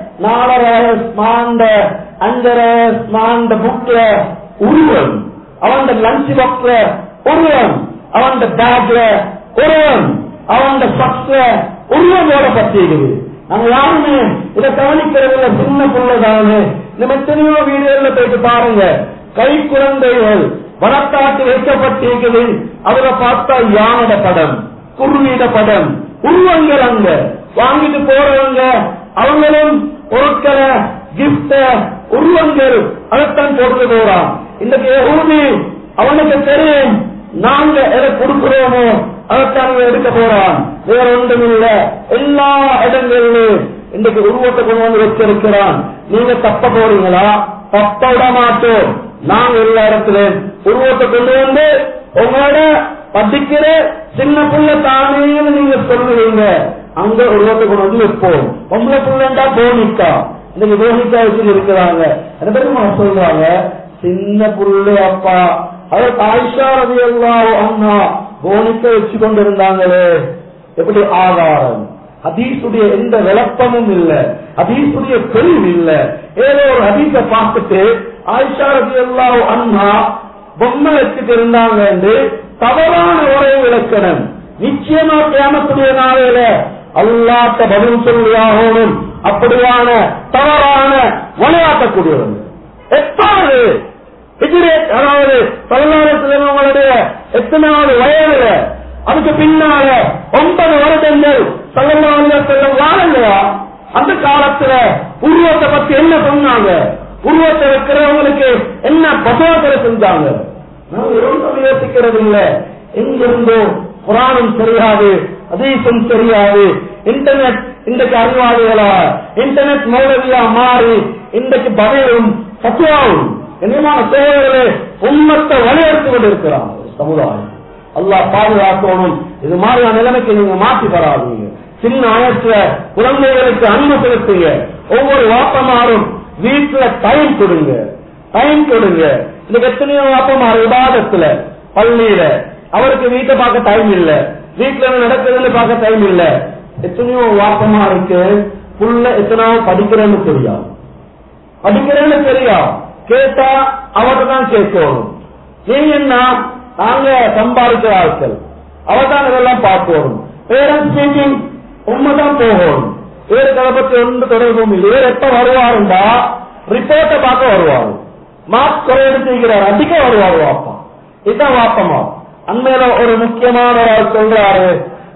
[SPEAKER 1] நாலரை மாண்ட அஞ்சரை மாண்ட புக்ல உருவம் அவன் லஞ்ச் பாக்ஸ்ல உருவம் அவன் பேக்ல உருவம் அவன் சக்ஸ்ல உருவம் ஓடப்பட்டிருக்குது நாங்க யாருமே இதை கவனிக்கிறதுல சின்ன பிள்ளைதானே இந்த எத்தனையோ வீடுகள்ல போயிட்டு பாருங்க கை குழந்தைகள் வளர்த்தாட்டு வைக்கப்பட்டிருக்குது அதுல பார்த்தா யானோட படம் குருவிட படம் உருவங்கள் அங்க வாங்கிட்டு போறவங்க அவங்களும் பொருட்களை கிஃப்ட உருவங்கள் அதைத்தான் போட்டு போறான் இன்னைக்கு ஊதி அவனுக்கு தெரியும் நாங்க எதை கொடுக்கிறோமோ அதைத்தான் இவன் எடுக்க போறான் வேற ஒன்றும் இல்ல எல்லா இடங்களிலும் இன்றைக்கு உருவத்தை கொண்டு வந்து வச்சிருக்கிறான் நீங்க தப்ப போறீங்களா தப்ப விட மாட்டோம் நாங்க எல்லா இடத்துலயும் உருவத்தை கொண்டு வந்து உங்களோட படிக்கிற சின்ன புள்ள தானேன்னு நீங்க சொல்லுவீங்க அங்க உருவத்தை கொண்டு வந்து வைப்போம் பொம்பளை புள்ளண்டா போனிக்கா இன்னைக்கு போனிக்கா வச்சு இருக்கிறாங்க அந்த பேருக்கு சொல்றாங்க சின்ன புள்ளு அப்பா அது ஆயிஷா ரவி எல்லாம் அண்ணா போனிக்க வச்சு கொண்டு இருந்தாங்களே எப்படி ஆதாரம் ஹதீசுடைய எந்த விளக்கமும் இல்ல ஹதீசுடைய தெளிவு இல்ல ஏதோ ஒரு ஹதீஸ பார்த்துட்டு ஆயிஷா ரவி எல்லாம் அண்ணா பொம்மை வச்சுட்டு இருந்தாங்க என்று தவறான உரை விளக்கணும் நிச்சயமா கேமக்கூடிய நாளையில அல்லாட்ட பதில் சொல்லியாகணும் அப்படியான தவறான விளையாட்டக்கூடியவங்க எட்டாவது ஹிஜ்ரத் அதாவது பல்லாயிரத்தினுடைய எத்தனாவது வயதுல அதுக்கு பின்னால ஒன்பது வருடங்கள் சல்லல்லாஹு செல்லும் வாழலையா அந்த காலத்துல உருவத்தை பத்தி என்ன சொன்னாங்க உருவத்தை வைக்கிறவங்களுக்கு என்ன பசோதனை செஞ்சாங்க நான் ஒன்றும் யோசிக்கிறது இல்ல எங்கிருந்தோ புராணம் தெரியாது அதீசம் தெரியாது இன்டர்நெட் இன்றைக்கு அறிவாளிகளா இன்டர்நெட் மௌலவியா மாறி இன்றைக்கு பதிலும் சத்துவாவும் என்னமான சேவைகளே உண்மத்தை வலியுறுத்தி கொண்டிருக்கிறான் ஒரு சமுதாயம் அல்லாஹ் பாதுகாக்கணும் இது மாதிரியான நிலைமைக்கு நீங்க மாற்றி தராதீங்க சின்ன வயசுல குழந்தைகளுக்கு அன்பு செலுத்துங்க ஒவ்வொரு வாப்பமாரும் வீட்டுல டைம் கொடுங்க டைம் கொடுங்க இன்னைக்கு எத்தனையோ வாப்பமார் விவாதத்துல பள்ளியில அவருக்கு வீட்டை பார்க்க டைம் இல்ல வீட்டுல என்ன நடக்குதுன்னு பார்க்க டைம் இல்ல எத்தனையோ வாப்பமா இருக்கு புள்ள எத்தனாவோ படிக்கிறேன்னு தெரியும் படிக்கிறேன்னு தெரியும் கேட்டா அவர்கிட்ட தான் கேட்கணும் நீங்க என்ன நாங்க சம்பாதிக்கிற ஆட்கள் அவர் தான் இதெல்லாம் பார்க்கணும் பேரண்ட்ஸ் மீட்டிங் உண்மைதான் போகணும் வேறு கதை பத்தி ஒன்று தொடர்பும் இல்லை வேறு எப்ப வருவாருண்டா ரிப்போர்ட்டை பார்க்க வருவாரு மார்க் குறை எடுத்துக்கிறார் அதிக வருவாரு வாப்பா இதுதான் வாப்பமா அண்மையில ஒரு முக்கியமான ஒரு ஆள் சொல்றாரு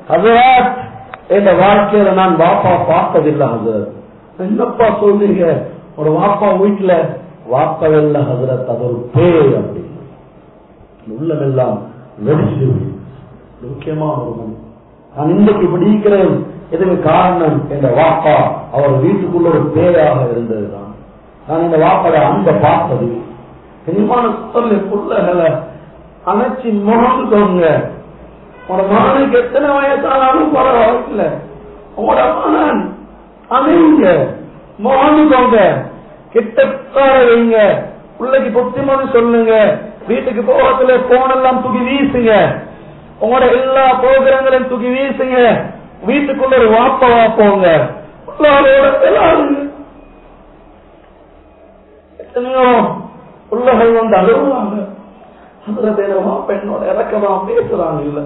[SPEAKER 1] ஹசரத் இந்த வாழ்க்கையில நான் வாப்பா பார்த்ததில்லை ஹசரத் என்னப்பா சொல்றீங்க ஒரு வாப்பா வீட்டுல வாப்பவில்ல ஹசரத் அது ஒரு பேய் அப்படின்னு உள்ளமெல்லாம் வெடிச்சு முக்கியமான ஒரு மணி நான் இன்றைக்கு பிடிக்கிறேன் இதுக்கு காரணம் என்ற வாப்பா அவர் வீட்டுக்குள்ள ஒரு பேயாக இருந்ததுதான் நான் இந்த வாப்பட அன்பை பார்த்தது இனிமான சொல்லு புள்ளகளை அமைச்சு முகந்துக்கோங்க உங்களோட மகனுக்கு எத்தனை வயசானாலும் பரவாயில்ல உங்களோட மகன் அமைங்க முகந்துக்கோங்க கிட்டக்கார வைங்க பிள்ளைக்கு புத்திமதி சொல்லுங்க வீட்டுக்கு போகத்துல போனெல்லாம் தூக்கி வீசுங்க உங்களோட எல்லா புரோகிரங்களையும் தூக்கி வீசுங்க வீட்டுக்குள்ள ஒரு வாப்ப வாப்போங்க உள்ளாரோட விளாடுங்க எத்தனையோ உள்ளகள் வந்து அழுவாங்க அதுல தேனவா பெண்ணோட இறக்கமா பேசுறாங்க இல்ல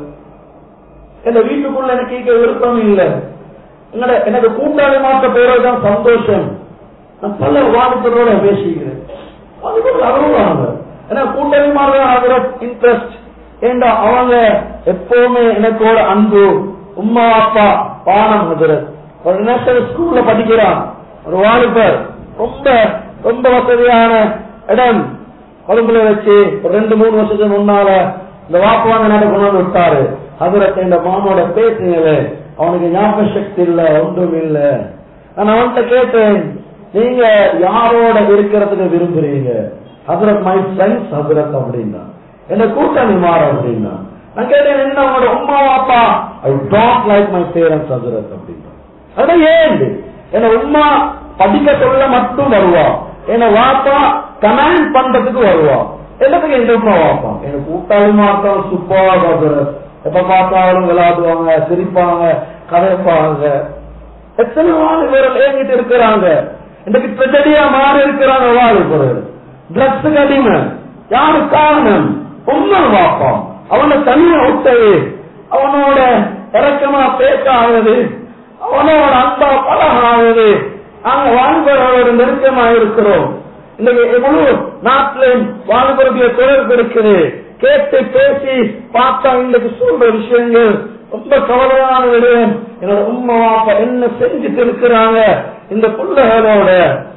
[SPEAKER 1] என்ன வீட்டுக்குள்ள எனக்கு கேட்க விருப்பம் இல்ல என்னோட எனக்கு கூட்டாளி மாற்ற போறதுதான் சந்தோஷம் நான் பல வாடிக்கையோட பேசிக்கிறேன் அதுக்கு அழுவாங்க ஏன்னா கூட்டாளி மாறுற இன்ட்ரெஸ்ட் ஏண்டா அவங்க எப்பவுமே எனக்கோட அன்பு உம்மா அப்பா பானம் ஹசரத் ஒரு நேஷனல் ஸ்கூல்ல படிக்கிறான் ஒரு வாலிபர் ரொம்ப ரொம்ப வசதியான இடம் கொழும்புல வச்சு ஒரு ரெண்டு மூணு வருஷத்துக்கு முன்னால இந்த வாக்குவாங்க நாட்டை கொண்டு வந்து விட்டாரு ஹசரத் இந்த மானோட பேசுங்களே அவனுக்கு ஞாபக சக்தி இல்ல ஒன்றும் இல்ல நான் அவன்கிட்ட கேட்டேன் நீங்க யாரோட இருக்கிறதுக்கு விரும்புறீங்க ஹசரத் மை ஃப்ரெண்ட்ஸ் ஹசரத் அப்படின்னா என்ன கூட்டணி மாற அப்படின்னா நான் கேட்டேன் என்ன உங்களோட உமா அப்பா I don't like my parents ஹசரத் அப்படின்னா அதான் ஏன் என்ன உமா படிக்க சொல்ல மட்டும் வருவா என்ன வாப்பா கமாண்ட் பண்றதுக்கு வருவா எல்லாத்துக்கும் எங்க உமா வாப்பா எனக்கு கூட்டாளி மாத்தான் சுப்பா ஹசரத் எப்ப பார்த்தாலும் விளையாடுவாங்க சிரிப்பாங்க கதைப்பாங்க எத்தனை வாலிபர்கள் ஏங்கிட்டு இருக்கிறாங்க இன்னைக்கு ட்ரெஜடியா மாறி இருக்கிறாங்க வாலிபர்கள் ட்ரக்ஸுக்கு அடிமை யாரு காரணம் உண்மை பார்ப்போம் அவனை தனியா விட்டது அவனோட இறக்கமா பேச ஆகுது அவனோட அன்பா பழகாகுது நாங்க வாலிபர்களோட நெருக்கமா இருக்கிறோம் இன்னைக்கு எவ்வளவு நாட்டில் வாலிபருடைய தொடர்பு இருக்குது கேட்டு பேசி பார்த்தா இன்னைக்கு சொல்ற விஷயங்கள் ரொம்ப கவலையான விடயம் என்னோட உம்மா அப்பா என்ன செஞ்சுட்டு இருக்கிறாங்க இந்த பிள்ளைகளோட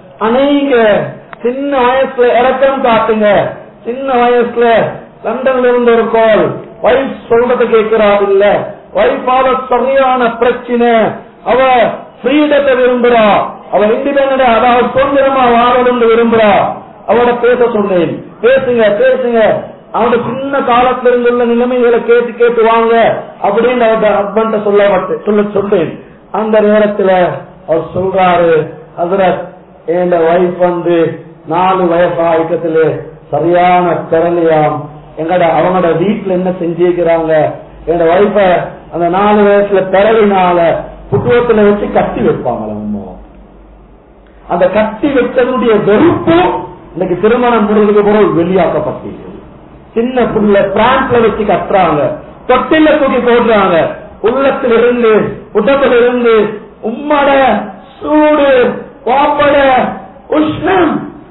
[SPEAKER 1] அநேக சின்ன வயசுல இறக்கம் காட்டுங்க சின்ன வயசுல லண்டன்ல இருந்த ஒரு கால் வைஃப் சொல்றத கேட்கிறா இல்ல வைஃபால சரியான பிரச்சனை அவ ஃப்ரீடத்தை விரும்புறா அவ இண்டிபெண்ட் அதாவது சுதந்திரமா வாழணும்னு விரும்புறா அவட பேச சொன்னேன் பேசுங்க பேசுங்க அவனோட சின்ன காலத்துல இருந்துள்ள நிலைமைகளை கேட்டு கேட்டு வாங்க அப்படின்னு அவட ஹஸ்பண்ட சொல்லப்பட்டு சொல்ல சொன்னேன் அந்த நேரத்துல அவர் சொல்றாரு ஹசரத் என் வைஃப் வந்து நாலு வயசு ஆயிக்கத்துல சரியான திறமையாம் எங்கட அவனோட வீட்டுல என்ன செஞ்சிருக்கிறாங்க என் வைஃப அந்த நாலு வயசுல பிறவினால புத்துவத்துல வச்சு கட்டி வைப்பாங்களா அம்மா அந்த கட்டி வச்சதுடைய வெறுப்பு இன்னைக்கு திருமணம் முடிவுக்கு பிறகு வெளியாக்கப்பட்டிருக்கு சின்ன புள்ள பிரான்ஸ்ல வச்சு கட்டுறாங்க தொட்டில தூக்கி போடுறாங்க உள்ளத்துல இருந்து உடம்புல இருந்து உம்மட சூடு பாப்பட உஷ்ணம்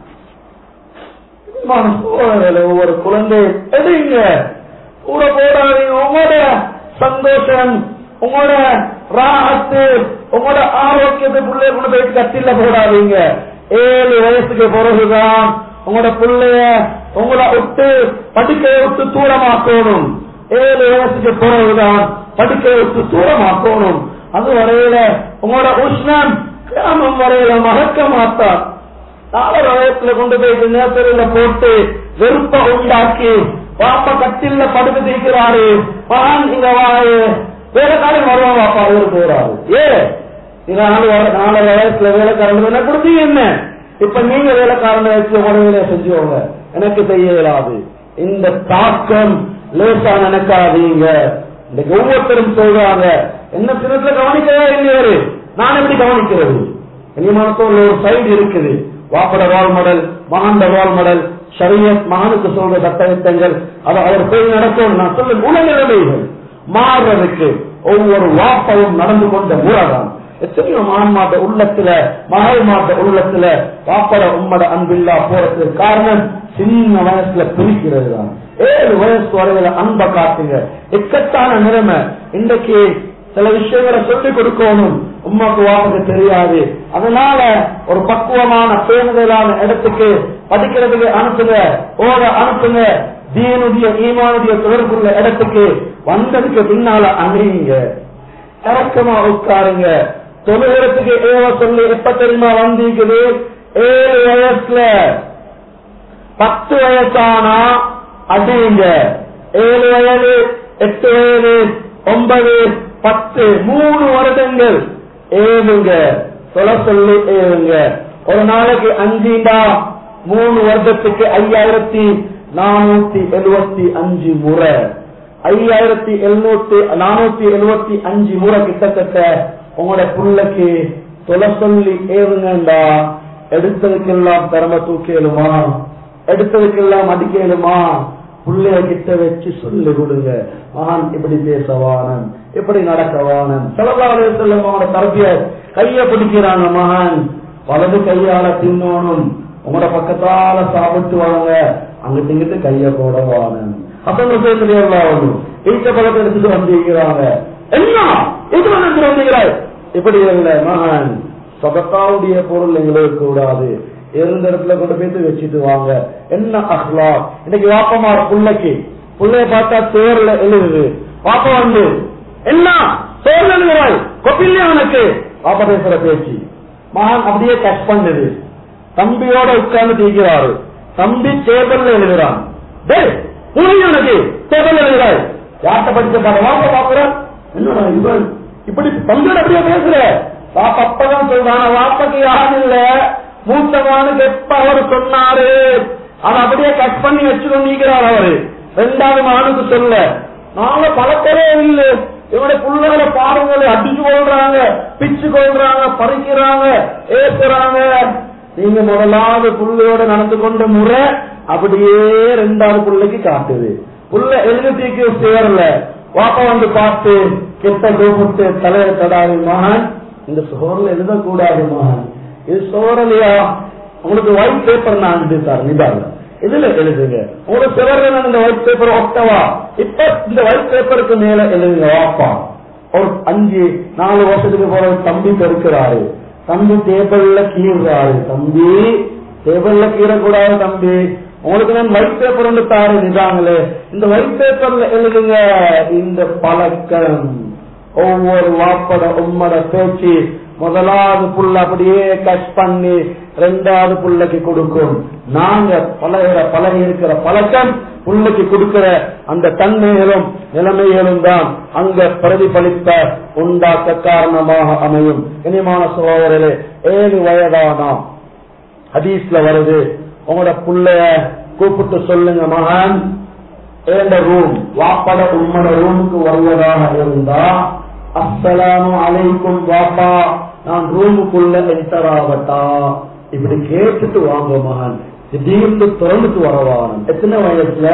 [SPEAKER 1] ஒவ்வொரு குழந்தை எடுங்க கூட போடாதீங்க உங்களோட சந்தோஷம் உங்களோட ராகத்து உங்களோட ஆரோக்கியத்தை பிள்ளைய கொண்டு போய் கட்டில போடாதீங்க ஏழு வயசுக்கு பிறகுதான் உங்களோட பிள்ளைய உங்களை விட்டு படுக்கையை விட்டு தூரமாக்கணும் ஏழு வயசுக்கு பிறகுதான் படுக்கையை விட்டு தூரமாக்கணும் அது வரையில உங்களோட உஷ்ணம் கிராமம் வரையில மறக்க மாட்டான் நாலரை வயசுல கொண்டு போய் நேசரில போட்டு வெறுப்ப உண்டாக்கி பாப்பா கட்டில படுக்க தீக்கிறாரு மகான் இங்க வாரு வேலைக்காரன் வருவான் பாப்பா அவரு போறாரு ஏ இது நாலு வர- நாலரை வயசுல வேலைக்காரன் என்ன கொடுத்தீங்க என்ன இப்ப நீங்க வேலைக்காரனை வச்சு உடனே செஞ்சுக்கோங்க எனக்கு செய்ய இயலாது இந்த தாக்கம் லேசா நினைக்காதீங்க இன்னைக்கு ஒவ்வொருத்தரும் சொல்றாங்க என்ன சின்னத்துல கவனிக்கவே இல்லையாரு நான் எப்படி கவனிக்கிறது கனிமானத்தோட ஒரு சைடு இருக்குது வாப்பட ரோல் மாடல் மகாண்ட ரோல் மாடல் ஷரியத் மகனுக்கு சொல்ற சட்டத்திட்டங்கள் அதை அவர் போய் நடக்கும் நான் சொல்ல உலக நிலைமைகள் மாறுறதுக்கு ஒவ்வொரு வாப்பவும் நடந்து கொண்ட முறைதான் எத்தனையோ மான்மாட்ட உள்ளத்துல மகள் மாட்ட உள்ளத்துல வாப்பட உம்மட அன்பில்லா போறதுக்கு காரணம் சின்ன வயசுல பிரிக்கிறது தான் ஏழு வயசு வரையில அன்பை காட்டுங்க இக்கட்டான நிலைமை இன்றைக்கு சில விஷயங்களை சொல்லிக் கொடுக்கணும் உமாக்கு வாப்புக்கு தெரியாது அதனால ஒரு பக்குவமான பேணுதலான இடத்துக்கு படிக்கிறதுக்கு அனுப்புங்க ஓட அனுப்புங்க தீனுடைய ஈமானுடைய தொடர்புள்ள இடத்துக்கு வந்ததுக்கு பின்னால அமையுங்க இறக்கமா உட்காருங்க தொழுகிறதுக்கு ஏவ சொல்லி எப்ப தெரியுமா வந்திருக்குது ஏழு வயசுல பத்து வயசானா அடிங்க ஏழு வயது எட்டு வயது ஒன்பது பத்து மூணு வருடங்கள் ஏழுங்க சொல்ல சொல்லி ஏழுங்க ஒரு நாளைக்கு அஞ்சுண்டா மூணு வருடத்துக்கு ஐயாயிரத்தி நானூத்தி எழுபத்தி அஞ்சு முறை ஐயாயிரத்தி எழுநூத்தி நானூத்தி எழுபத்தி அஞ்சு முறை கிட்டத்தட்ட உங்களோட புள்ளைக்கு தொலை சொல்லி ஏவுங்கண்டா எடுத்ததுக்கெல்லாம் திறமை தூக்கலுமா எடுத்ததுக்கெல்லாம் அடிக்கலுமா புள்ளைய கிட்ட வச்சு சொல்லி கொடுங்க மகான் இப்படி பேசவானன் இப்படி நடக்கவானன் செலவாளர் செல்லமான தரப்பிய கைய பிடிக்கிறாங்க மகான் வலது கையால தின்னோனும் உங்களோட பக்கத்தால சாப்பிட்டு வாங்க அங்கிட்டு இங்கிட்டு கைய போடவானன் அசன் விஷயத்துல ஈட்ட பழத்தை எடுத்துட்டு வந்திருக்கிறாங்க என்ன இது வந்து வந்தீங்களா இப்படி இல்லை மகான் சொகத்தாவுடைய பொருள் எங்களுக்கு கூடாது இருந்த இடத்துல கொண்டு போய் வச்சுட்டு வாங்க என்ன அஹ்லா இன்னைக்கு வாப்பமார் புள்ளைக்கு புள்ளைய பார்த்தா தேர்ல எழுதுது பாப்பா வந்து என்ன தேர்ல எழுதுறாய் கொப்பில்லையா உனக்கு பாப்பா பேசுற பேச்சு மகான் அப்படியே கட் பண்ணுது தம்பியோட உட்கார்ந்து தீக்கிறாரு தம்பி டேபிள்ல எழுதுறான் டேய் புரியும் உனக்கு டேபிள் எழுதுறாய் யார்கிட்ட படிச்ச பாரு வாப்பா பாக்குற என்னடா இவன் இப்படி தம்பியோட அப்படியே பேசுற பாப்பா அப்பதான் சொல்றான் வாப்பாக்கு யாரும் இல்ல மூத்தவானுக்கு எப்ப அவர் சொன்னாரு அதை அப்படியே கட் பண்ணி வச்சுக்கொண்டு நீக்கிறார் அவரு ரெண்டாவது மானுக்கு சொல்ல நாங்க பழக்கவே இல்லை இவனுடைய புள்ளைகளை பாருங்களை அடிச்சு கொள்றாங்க பிச்சு கொள்றாங்க பறிக்கிறாங்க ஏசுறாங்க நீங்க முதலாவது புள்ளையோட நடந்து கொண்ட முறை அப்படியே ரெண்டாவது புள்ளைக்கு காட்டுது புள்ள எழுதிக்கு சேரல வாப்பா வந்து பார்த்து கிட்ட கூப்பிட்டு தலையை தடாது மகன் இந்த சோர்ல எழுதக்கூடாது மகன் இது சோரலையா உங்களுக்கு ஒயிட் பேப்பர் நான் சார் நிதாங்க இதுல எழுதுங்க உங்களுக்கு சிலர் இந்த ஒயிட் பேப்பர் ஒட்டவா இப்ப இந்த ஒயிட் பேப்பருக்கு மேல எழுதுங்க வாப்பா ஒரு அஞ்சு நாலு வருஷத்துக்கு போற ஒரு தம்பி பெருக்கிறாரு தம்பி டேபிள்ல கீறாரு தம்பி டேபிள்ல கீறக்கூடாது தம்பி உங்களுக்கு நான் ஒயிட் பேப்பர் ஒன்று தாரு நிதாங்களே இந்த ஒயிட் பேப்பர்ல எழுதுங்க இந்த பழக்கம் ஒவ்வொரு வாப்பட உம்மட பேச்சு முதலாவது புள்ள அப்படியே கட் பண்ணி ரெண்டாவது புள்ளைக்கு கொடுக்கும் நாங்க பழகிற பழகி இருக்கிற பழக்கம் புள்ளைக்கு கொடுக்கிற அந்த தன்மைகளும் நிலைமைகளும் தான் அங்க பிரதிபலித்த உண்டாக்க காரணமாக அமையும் இனிமான சகோதரர்களே ஏழு வயதானா ஹதீஸ்ல வருது உங்களோட புள்ளைய கூப்பிட்டு சொல்லுங்க மகன் ஏண்ட ரூம் வாப்பட உம்மட ரூமுக்கு வருவதாக இருந்தா அஸ்ஸலாமு அலைக்கும் வாப்பா நான் ரூமுக்குள்ள என்டர் ஆகட்டா இப்படி கேட்டுட்டு வாங்க மகன் திடீர்னு திறந்துட்டு வரவான் எத்தனை வயசுல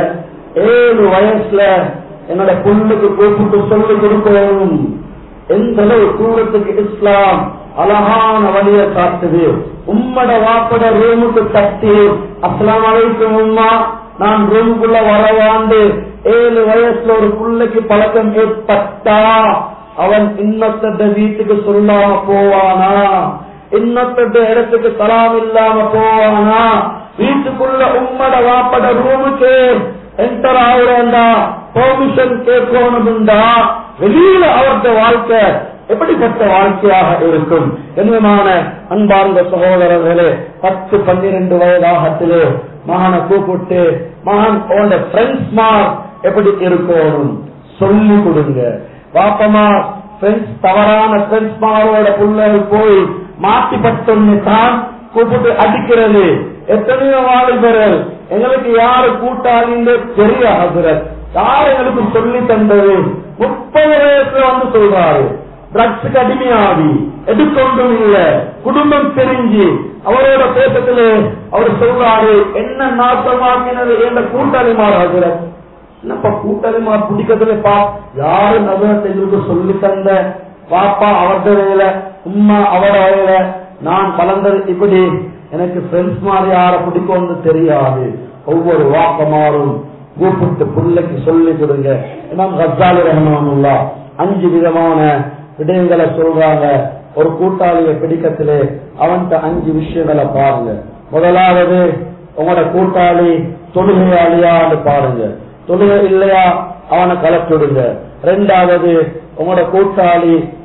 [SPEAKER 1] ஏழு வயசுல என்னோட பொண்ணுக்கு கூப்பிட்டு சொல்லி கொடுக்கணும் எந்த அளவு தூரத்துக்கு இஸ்லாம் அழகான வழிய காட்டுது உம்மட வாப்பட ரூமுக்கு தட்டி அஸ்லாம் அலைக்கும் உம்மா நான் ரூமுக்குள்ள வரவாண்டு ஏழு வயசுல ஒரு பிள்ளைக்கு பழக்கம் ஏற்பட்டா அவன் இன்னொத்த வீட்டுக்கு சொல்லாம போவானா இன்னொத்த இடத்துக்கு சலாம் இல்லாம போவானா வீட்டுக்குள்ள உம்மட வாப்பட ரூமுக்கு என்டர் ஆகுறா பெர்மிஷன் கேட்கணும்டா வெளியில அவர்த வாழ்க்கை எப்படிப்பட்ட வாழ்க்கையாக இருக்கும் கண்ணியமான அன்பார்ந்த சகோதரர்களே பத்து பன்னிரண்டு வயதாகத்திலே மகனை கூப்பிட்டு மகன் உங்களோட ஃப்ரெண்ட்ஸ் மார் எப்படி இருக்கணும் சொல்லி கொடுங்க பாப்பமா ஃப்ரெண்ட்ஸ் தவறான ஃப்ரெண்ட்ஸ் மாரோட பிள்ளைகள் போய் மாட்டிப்பட்டொன்னு தான் கூப்பிட்டு அடிக்கிறது எத்தனையோ வாலிபர்கள் எங்களுக்கு யாரு கூட்டாளின்னு தெரிய ஆகுறது யார் எங்களுக்கு சொல்லி தந்தது முப்பது வயசுல வந்து சொல்றாரு ட்ரக்ஸுக்கு அடிமையாகி எடுக்கொண்டும் இல்ல குடும்பம் தெரிஞ்சு அவரோட பேசத்துல அவர் சொல்றாரு என்ன நாசமாக்கினது என்ற கூட்டாளி மாறாகிற என்னப்பா கூட்டாளிமா பிடிக்கிறதுலப்பா யாரு நகரத்தை எங்களுக்கு சொல்லி தந்த பாப்பா அவரது வேலை உம்மா அவர வேலை நான் வளர்ந்தது இப்படி எனக்கு ஃப்ரெண்ட்ஸ் மாதிரி யார பிடிக்கும்னு தெரியாது ஒவ்வொரு வாப்பமாரும் கூப்பிட்டு பிள்ளைக்கு சொல்லி கொடுங்க இமாம் கசாலி ரஹமானுல்லா அஞ்சு விதமான விடயங்களை சொல்றாங்க ஒரு கூட்டாளிய பிடிக்கத்திலே அவன்கிட்ட அஞ்சு விஷயங்களை பாருங்க முதலாவது உங்களோட கூட்டாளி தொழுகையாளியான்னு பாருங்க தொழுகை இல்லையா அவனை கலப்பிடுங்க ரெண்டாவது உங்களோட கூட்டாளி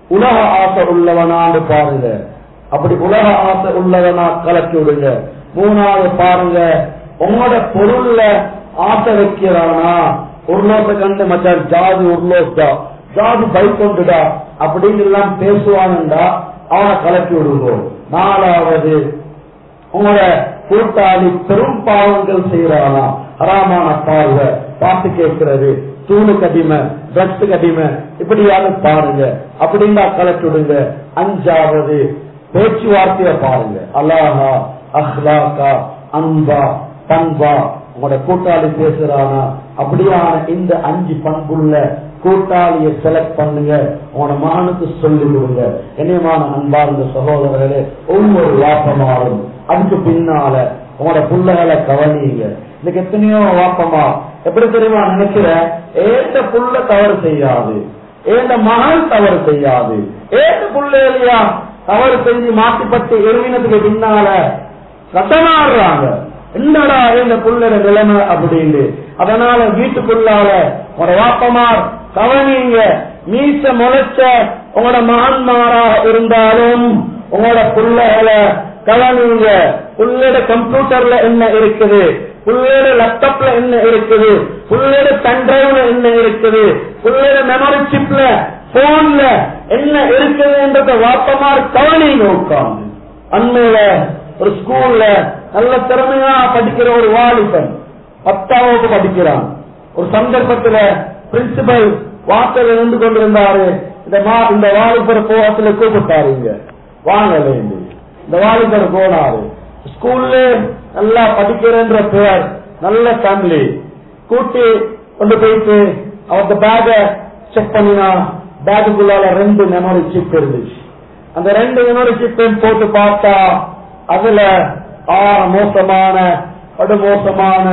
[SPEAKER 1] உலக ஆசை உள்ளவனான்னு பாருங்க அப்படி உலக ஆசை உள்ளவனா கலக்கி விடுங்க மூணாவது பாருங்க உங்களோட பொருள்ல ஆசை வைக்கிறானா உருளோட்ட கண்டு மச்சான் ஜாதி உருளோட்டா ஜாதி பை கொண்டுடா அப்படின்னு எல்லாம் பேசுவானுண்டா அவனை கலக்கி விடுவோம் நாலாவது உங்களோட கூட்டாளி பெரும் பாவங்கள் செய்யறானா ஹராமான பார்வை பாட்டு கேட்கிறது தூணுக்கு அடிமை ட்ரக்ஸுக்கு அடிமை இப்படியாவது பாருங்க அப்படின்னா கலக்கி விடுங்க அஞ்சாவது பேச்சுவார்த்தைய பாருங்க அல்லாஹா அஹ்லாக்கா அன்பா பண்பா உங்களோட கூட்டாளி பேசுறானா அப்படியான இந்த அஞ்சு பண்புள்ள கூட்டாளியை செலக்ட் பண்ணுங்க உங்களோட மகனுக்கு சொல்லி கொடுங்க இனியமான அன்பார்ந்த சகோதரர்களே ஒவ்வொரு வாப்பமாறும் அதுக்கு பின்னால உங்களோட புள்ளைகளை கவனிங்க இன்னைக்கு எத்தனையோ வாப்பமா எப்படி தெரியுமா நினைக்கிற ஏந்த புள்ள தவறு செய்யாது ஏந்த மகன் தவறு செய்யாது ஏந்த புள்ள இல்லையா தவறு செஞ்சு மாட்டிப்பட்டு எருவினத்துக்கு பின்னால கட்டமாடுறாங்க என்னடா இந்த புள்ளட நிலைமை அப்படின்னு அதனால வீட்டுக்குள்ளால உங்களோட வாப்பமார் கவனிங்க மீச முளைச்ச உங்களோட மகன்மாராக இருந்தாலும் உங்களோட புள்ளைகளை கவனிங்க புள்ளோட கம்ப்யூட்டர்ல என்ன இருக்குது புள்ளோட லேப்டாப்ல என்ன இருக்குது புள்ளோட பென்டிரைவ்ல என்ன இருக்குது புள்ளோட மெமரி சிப்ல போன்ல என்ன இருக்குது என்றத வாப்பமார் கவனிங்க உட்கார்ந்து அண்மையில ஒரு ஸ்கூல்ல நல்ல திறமையா படிக்கிற ஒரு வாலிபன் பத்தாம் வகுப்பு படிக்கிறான் ஒரு சந்தர்ப்பத்துல பிரின்சிபல் வாசல் இருந்து கொண்டிருந்தாரு இந்த மா இந்த வாலிபர் போகத்துல கூப்பிட்டாருங்க வாங்க வேண்டி இந்த வாலிபர் போனாரு ஸ்கூல்ல நல்லா படிக்கிறன்ற பேர் நல்ல ஃபேமிலி கூட்டி கொண்டு போயிட்டு அவருக்கு பேக செக் பண்ணினா பேக்குள்ளால ரெண்டு மெமரி சிப் இருந்துச்சு அந்த ரெண்டு மெமரி சிப்பையும் போட்டு பார்த்தா அதுல ஆ மோசமான படுமோசமான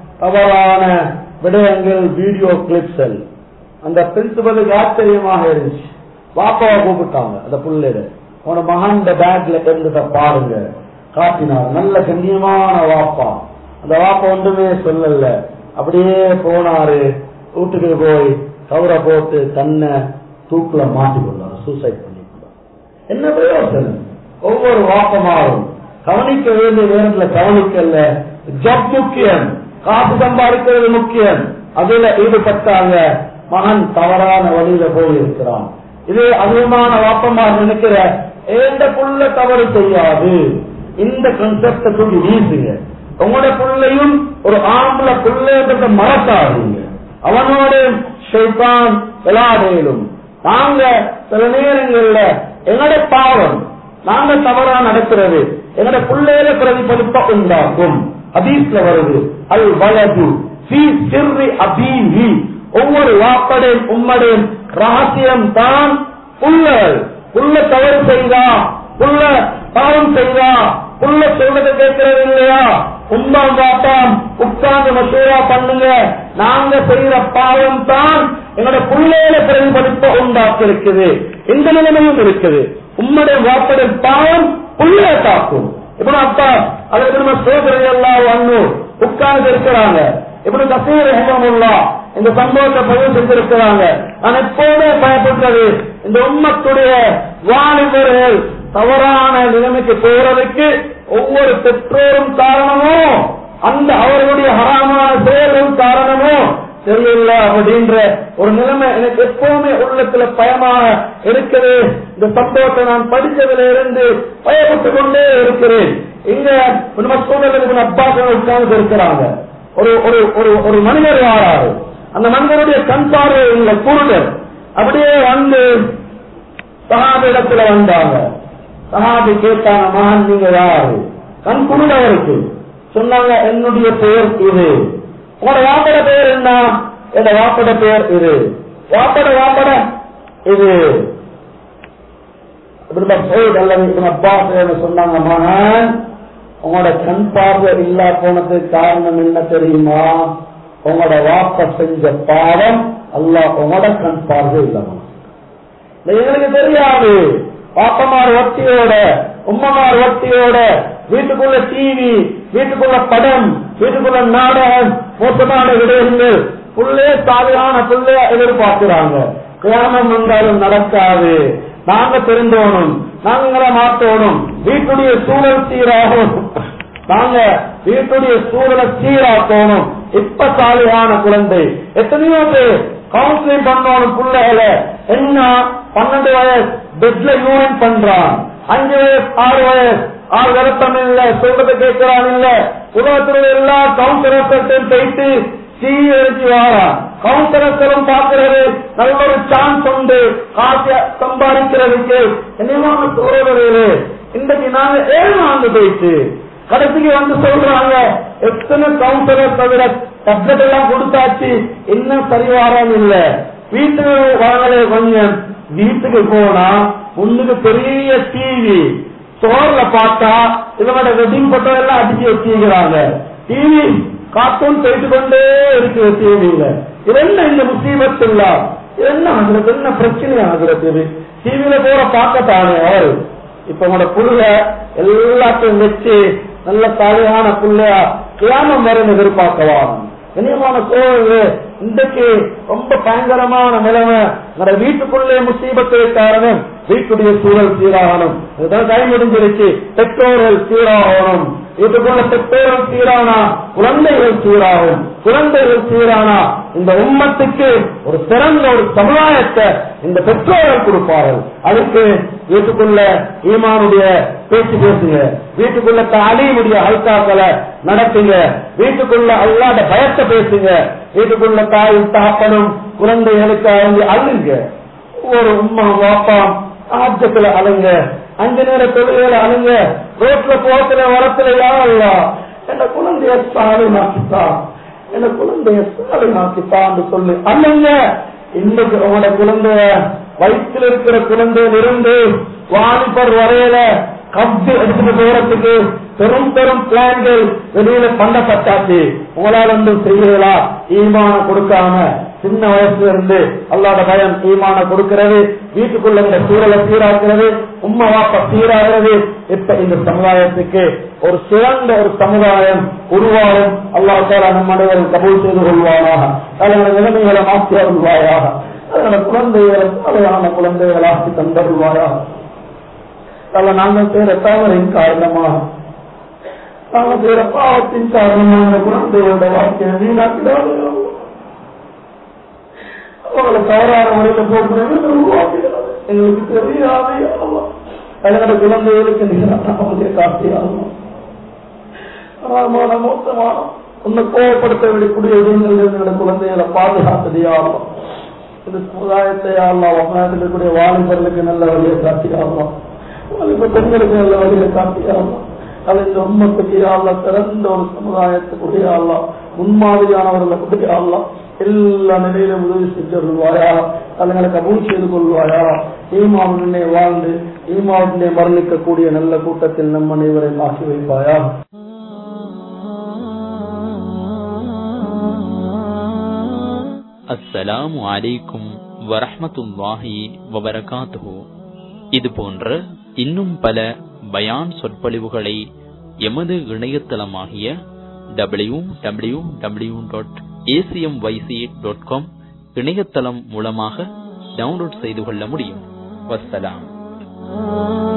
[SPEAKER 1] தவறான விடயங்கள் வீடியோ கிளிப்ஸ் அந்த பிரின்சிபலுக்கு ஆச்சரியமாக இருந்துச்சு வாப்பாவை கூப்பிட்டாங்க அந்த புள்ளையிட உன மகாண்ட பேக்ல இருந்தத பாருங்க காட்டினார் நல்ல கண்ணியமான வாப்பா அந்த வாப்பா ஒன்றுமே சொல்லல அப்படியே போனாரு வீட்டுக்கு போய் கவரை போட்டு தன்னை தூக்குல மாட்டிக்கொண்டார் சூசைட் பண்ணிக்கொண்டார் என்ன பிரயோசனம் ஒவ்வொரு வாப்பமாரும் கவனிக்க வேண்டிய நேரத்துல கவனிக்கல ஜப் முக்கியம் காசு சம்பாதிக்கிறது முக்கியம் அதுல ஈடுபட்டாங்க மகன் தவறான வழியில போய் இருக்கிறான் இது அதிகமான வாப்பமா நினைக்கிற ஏந்த புள்ள தவறு செய்யாது இந்த கன்செப்ட தூக்கி வீசுங்க உங்களோட புள்ளையும் ஒரு ஆம்பளை புள்ளைன்றத மறக்காதீங்க அவனோட ஷைத்தான் விளையாடையிலும் நாங்க சில நேரங்கள்ல எங்களோட பாவம் நாங்க தவறா நடக்கிறது எங்களோட பிள்ளையில பிரதிபலிப்ப உண்டாக்கும் ஹதீஸ்ல வருது அல் வலது ஃபீ சிர்ரி அபீஹி ஒவ்வொரு வாப்படையும் உம்மடையும் ரகசியம் தான் புள்ளல் புள்ள தவறு செய்தா புள்ள பாவம் செய்தா புள்ள சொல்றதை கேட்கறது இல்லையா உம்மாம் பாப்பாம் உட்கார்ந்து மசூரா பண்ணுங்க நாங்க செய்யற பாவம் தான் எங்களோட புள்ளையில பிரதிபலிப்ப உண்டாக்கி இருக்குது இந்த நிலைமையும் இருக்குது உம்முடைய வாப்படைய பாவம் புள்ளைய தாக்கும் இப்ப அப்பா அல்லது நம்ம சோதனை எல்லாம் வந்து உட்கார்ந்து இருக்கிறாங்க இப்படி கசீர் ரஹமுல்லா இந்த சம்பவத்தை பதிவு செஞ்சிருக்கிறாங்க நான் எப்போதுமே பயப்படுறது இந்த உம்மத்துடைய வாலிபர்கள் தவறான நிலைமைக்கு போறதுக்கு ஒவ்வொரு பெற்றோரும் காரணமோ அந்த அவர்களுடைய ஹராமான செயலும் காரணமோ தெரியல அப்படின்ற ஒரு நிலைமை எனக்கு எப்பவுமே உள்ளத்துல பயமாக இருக்குது இந்த சம்பவத்தை நான் படிச்சதுல இருந்து பயப்பட்டு கொண்டே இருக்கிறேன் இங்க நம்ம சூழலுக்கு அப்பாக்கள் உட்கார்ந்து இருக்கிறாங்க ஒரு ஒரு ஒரு ஒரு மனிதர் வாராரு அந்த மனிதருடைய கண் பார்வை உள்ள குருடர் அப்படியே வந்து சஹாபி இடத்துல வந்தாங்க சஹாபி கேட்டாங்க மகன் நீங்க யாரு கண் குருடவருக்கு சொன்னாங்க என்னுடைய பெயர் இது உங்களோட வாப்பட பெயர் என்ன என் வாப்பட பெயர் இது வாப்பட வாப்பட இது சொன்னாங்க மகன் உங்களோட கண் பார்வை இல்லா போனதுக்கு காரணம் என்ன தெரியுமா உங்களோட வாப்ப செஞ்ச பாவம் அல்ல உங்களோட கண் பார்வை இல்லாம எங்களுக்கு தெரியாது பாப்பமார் ஒட்டியோட உம்மமார் ஒட்டியோட வீட்டுக்குள்ள டிவி வீட்டுக்குள்ள படம் வீட்டுக்குள்ள நாடகம் மோசமான விடயங்கள் புள்ளே சாலையான புள்ளைய எதிர்பார்க்கிறாங்க கிராமம் வந்தாலும் நடக்காது நாங்க தெரிந்தோணும் நாங்கள மாற்றணும் வீட்டுடைய சூழல் சீராகணும் நாங்க வீட்டுடைய சூழலை சீராக்கணும் இப்ப சாலியான குழந்தை எத்தனையோ பேர் கவுன்சிலிங் பண்ணணும் பிள்ளைகளை என்ன பன்னெண்டு வயசு பெட்ல யூரின் பண்றான் அஞ்சு வயசு ஆறு வயசு ஆறு வருத்தம் இல்ல சொல்றது கேட்கிறான் இல்ல உலகத்தில் எல்லா கவுன்சிலர்ஸையும் போயிட்டு சீ எழுதி வாரா கவுன்சிலர்களும் பாக்குறது நல்ல ஒரு சான்ஸ் உண்டு காசு சம்பாதிக்கிறதுக்கு என்னமான தோழர்களே இன்றைக்கு நாங்க ஏழாண்டு போயிட்டு கடைசிக்கு வந்து சொல்றாங்க எத்தனை கவுன்சிலர் தவிர டப்லெட் எல்லாம் கொடுத்தாச்சு என்ன சரிவாரம் இல்ல வீட்டுக்கு வாங்கலே கொஞ்சம் வீட்டுக்கு போனா முன்னுக்கு பெரிய டிவி சோர்ல பார்த்தா இவங்களோட வெட்டிங் போட்டோ எல்லாம் அடிச்சு வச்சிருக்கிறாங்க டிவி கார்ட்டூன் போயிட்டு கொண்டே இருக்கு டிவியில இது என்ன இந்த முசீபத் இல்ல இது என்ன ஆகுறது என்ன பிரச்சனை ஆகுறது இது டிவியில போற பார்க்கத்தானே அவரு இப்ப உங்களோட புள்ள எல்லாத்தையும் வச்சு நல்ல தாழ்வான புள்ளையா கிராமம் வரும் எதிர்பார்க்கலாம் கண்ணியமான சோழர்கள் இன்றைக்கு ரொம்ப பயங்கரமான நிலைமை நம்ம வீட்டுக்குள்ளே முசீபத்து காரணம் வீட்டுடைய சூழல் சீராகணும் இதுதான் கை முடிஞ்சிருச்சு பெற்றோர்கள் சீராகணும் வீட்டுக்குள்ள பெற்றோர்கள் சீரானா குழந்தைகள் சீராகும் குழந்தைகள் சீரானா இந்த உம்மத்துக்கு ஒரு சிறந்த ஒரு சமுதாயத்தை இந்த பெற்றோர்கள் கொடுப்பார்கள் அதுக்கு வீட்டுக்குள்ள ஈமானுடைய பேச்சு பேசுங்க வீட்டுக்குள்ள தாலீமுடைய ஹல்காக்களை நடத்துங்க வீட்டுக்குள்ள அல்லாத பயத்தை பேசுங்க வீட்டுக்குள்ள தாயும் தாப்பனும் குழந்தைகளுக்கு அழுந்து அழுங்க ஒரு உம்மா வாப்பா ஆஜத்துல அழுங்க அஞ்சு நேர தொழில்களை அழுங்க ரோட்ல போத்துல வரத்துல யாரெல்லாம் என்ன குழந்தைய சாலினாக்கித்தான் என்ன குழந்தைய சாலினாக்கித்தான் சொல்லி அழுங்க இன்னைக்கு உங்களோட குழந்தைய வயிற்றில் இருக்கிற குழந்தையில இருந்து வாலிபர் வரையில கப்து எடுத்துட்டு போறதுக்கு பெரும் பெரும் பிளான்கள் வெளியில பண்ணப்பட்டாச்சு உங்களால் ஒன்றும் செய்யலா ஈமான கொடுக்காம சின்ன வயசுல இருந்து அல்லாத பயம் ஈமான கொடுக்கிறது வீட்டுக்குள்ள இந்த சூழலை சீராக்கிறது உம்மா வாப்பா சீராகிறது இப்ப இந்த சமுதாயத்துக்கு ஒரு சிறந்த ஒரு சமுதாயம் உருவாகும் அல்லா தாலா நம் அனைவரும் கபூல் செய்து கொள்வானாக அதோட நிலைமைகளை மாற்றி அருள்வாயாக அதோட குழந்தைகளை சாலையான குழந்தைகளாக்கி தந்தருள்வாயாக அல்ல நாங்கள் செய்யற தவறின் காரணமாக நாங்கள் செய்யற பாவத்தின் காரணமாக குழந்தைகளோட வாழ்க்கையை வீணாக்கிறார்கள் அவங்களை தவறான முறையில போக்குறது உருவாக்குகிறது எங்களுக்கு தெரியாதே அதனோட குழந்தைகளுக்கு நிகரான காட்டியாகும் ஆழமான மோசமான உன்னை கோவப்படுத்த விடக்கூடிய எங்களோட குழந்தைகளை பாதுகாத்ததையாகும் இந்த சமுதாயத்தை ஆகலாம் வசனத்தில் இருக்கக்கூடிய வாலிபர்களுக்கு நல்ல வழியை காட்டியாகலாம் வாலிப பெண்களுக்கு நல்ல வழியை காட்டியாகலாம் அது இந்த உண்மத்துக்கு ஆகலாம் சிறந்த ஒரு சமுதாயத்துக்குரிய ஆகலாம் முன்மாதிரியானவர்களுக்கு ஆகலாம் எல்லா நிலையிலும் உதவி செஞ்சருள்வாயா அதுங்களை கபூல் செய்து கொள்வாயா ஈமாவுடனே வாழ்ந்து ஈமாவுடனே மரணிக்கக்கூடிய நல்ல கூட்டத்தில் நம் அனைவரையும் ஆக்கி வைப்பாயா
[SPEAKER 2] அஸ்ஸலாமு அலைக்கும் வரஹ்மத்துல்லாஹி வபரகாத்துஹு இது போன்ற இன்னும் பல பயான் சொற்பொழிவுகளை எமது இணையதளமாகிய W W W dot ACM YC dot com இணையதளம் மூலமாக டவுன்லோட் செய்து கொள்ள முடியும் வஸ்ஸலாம்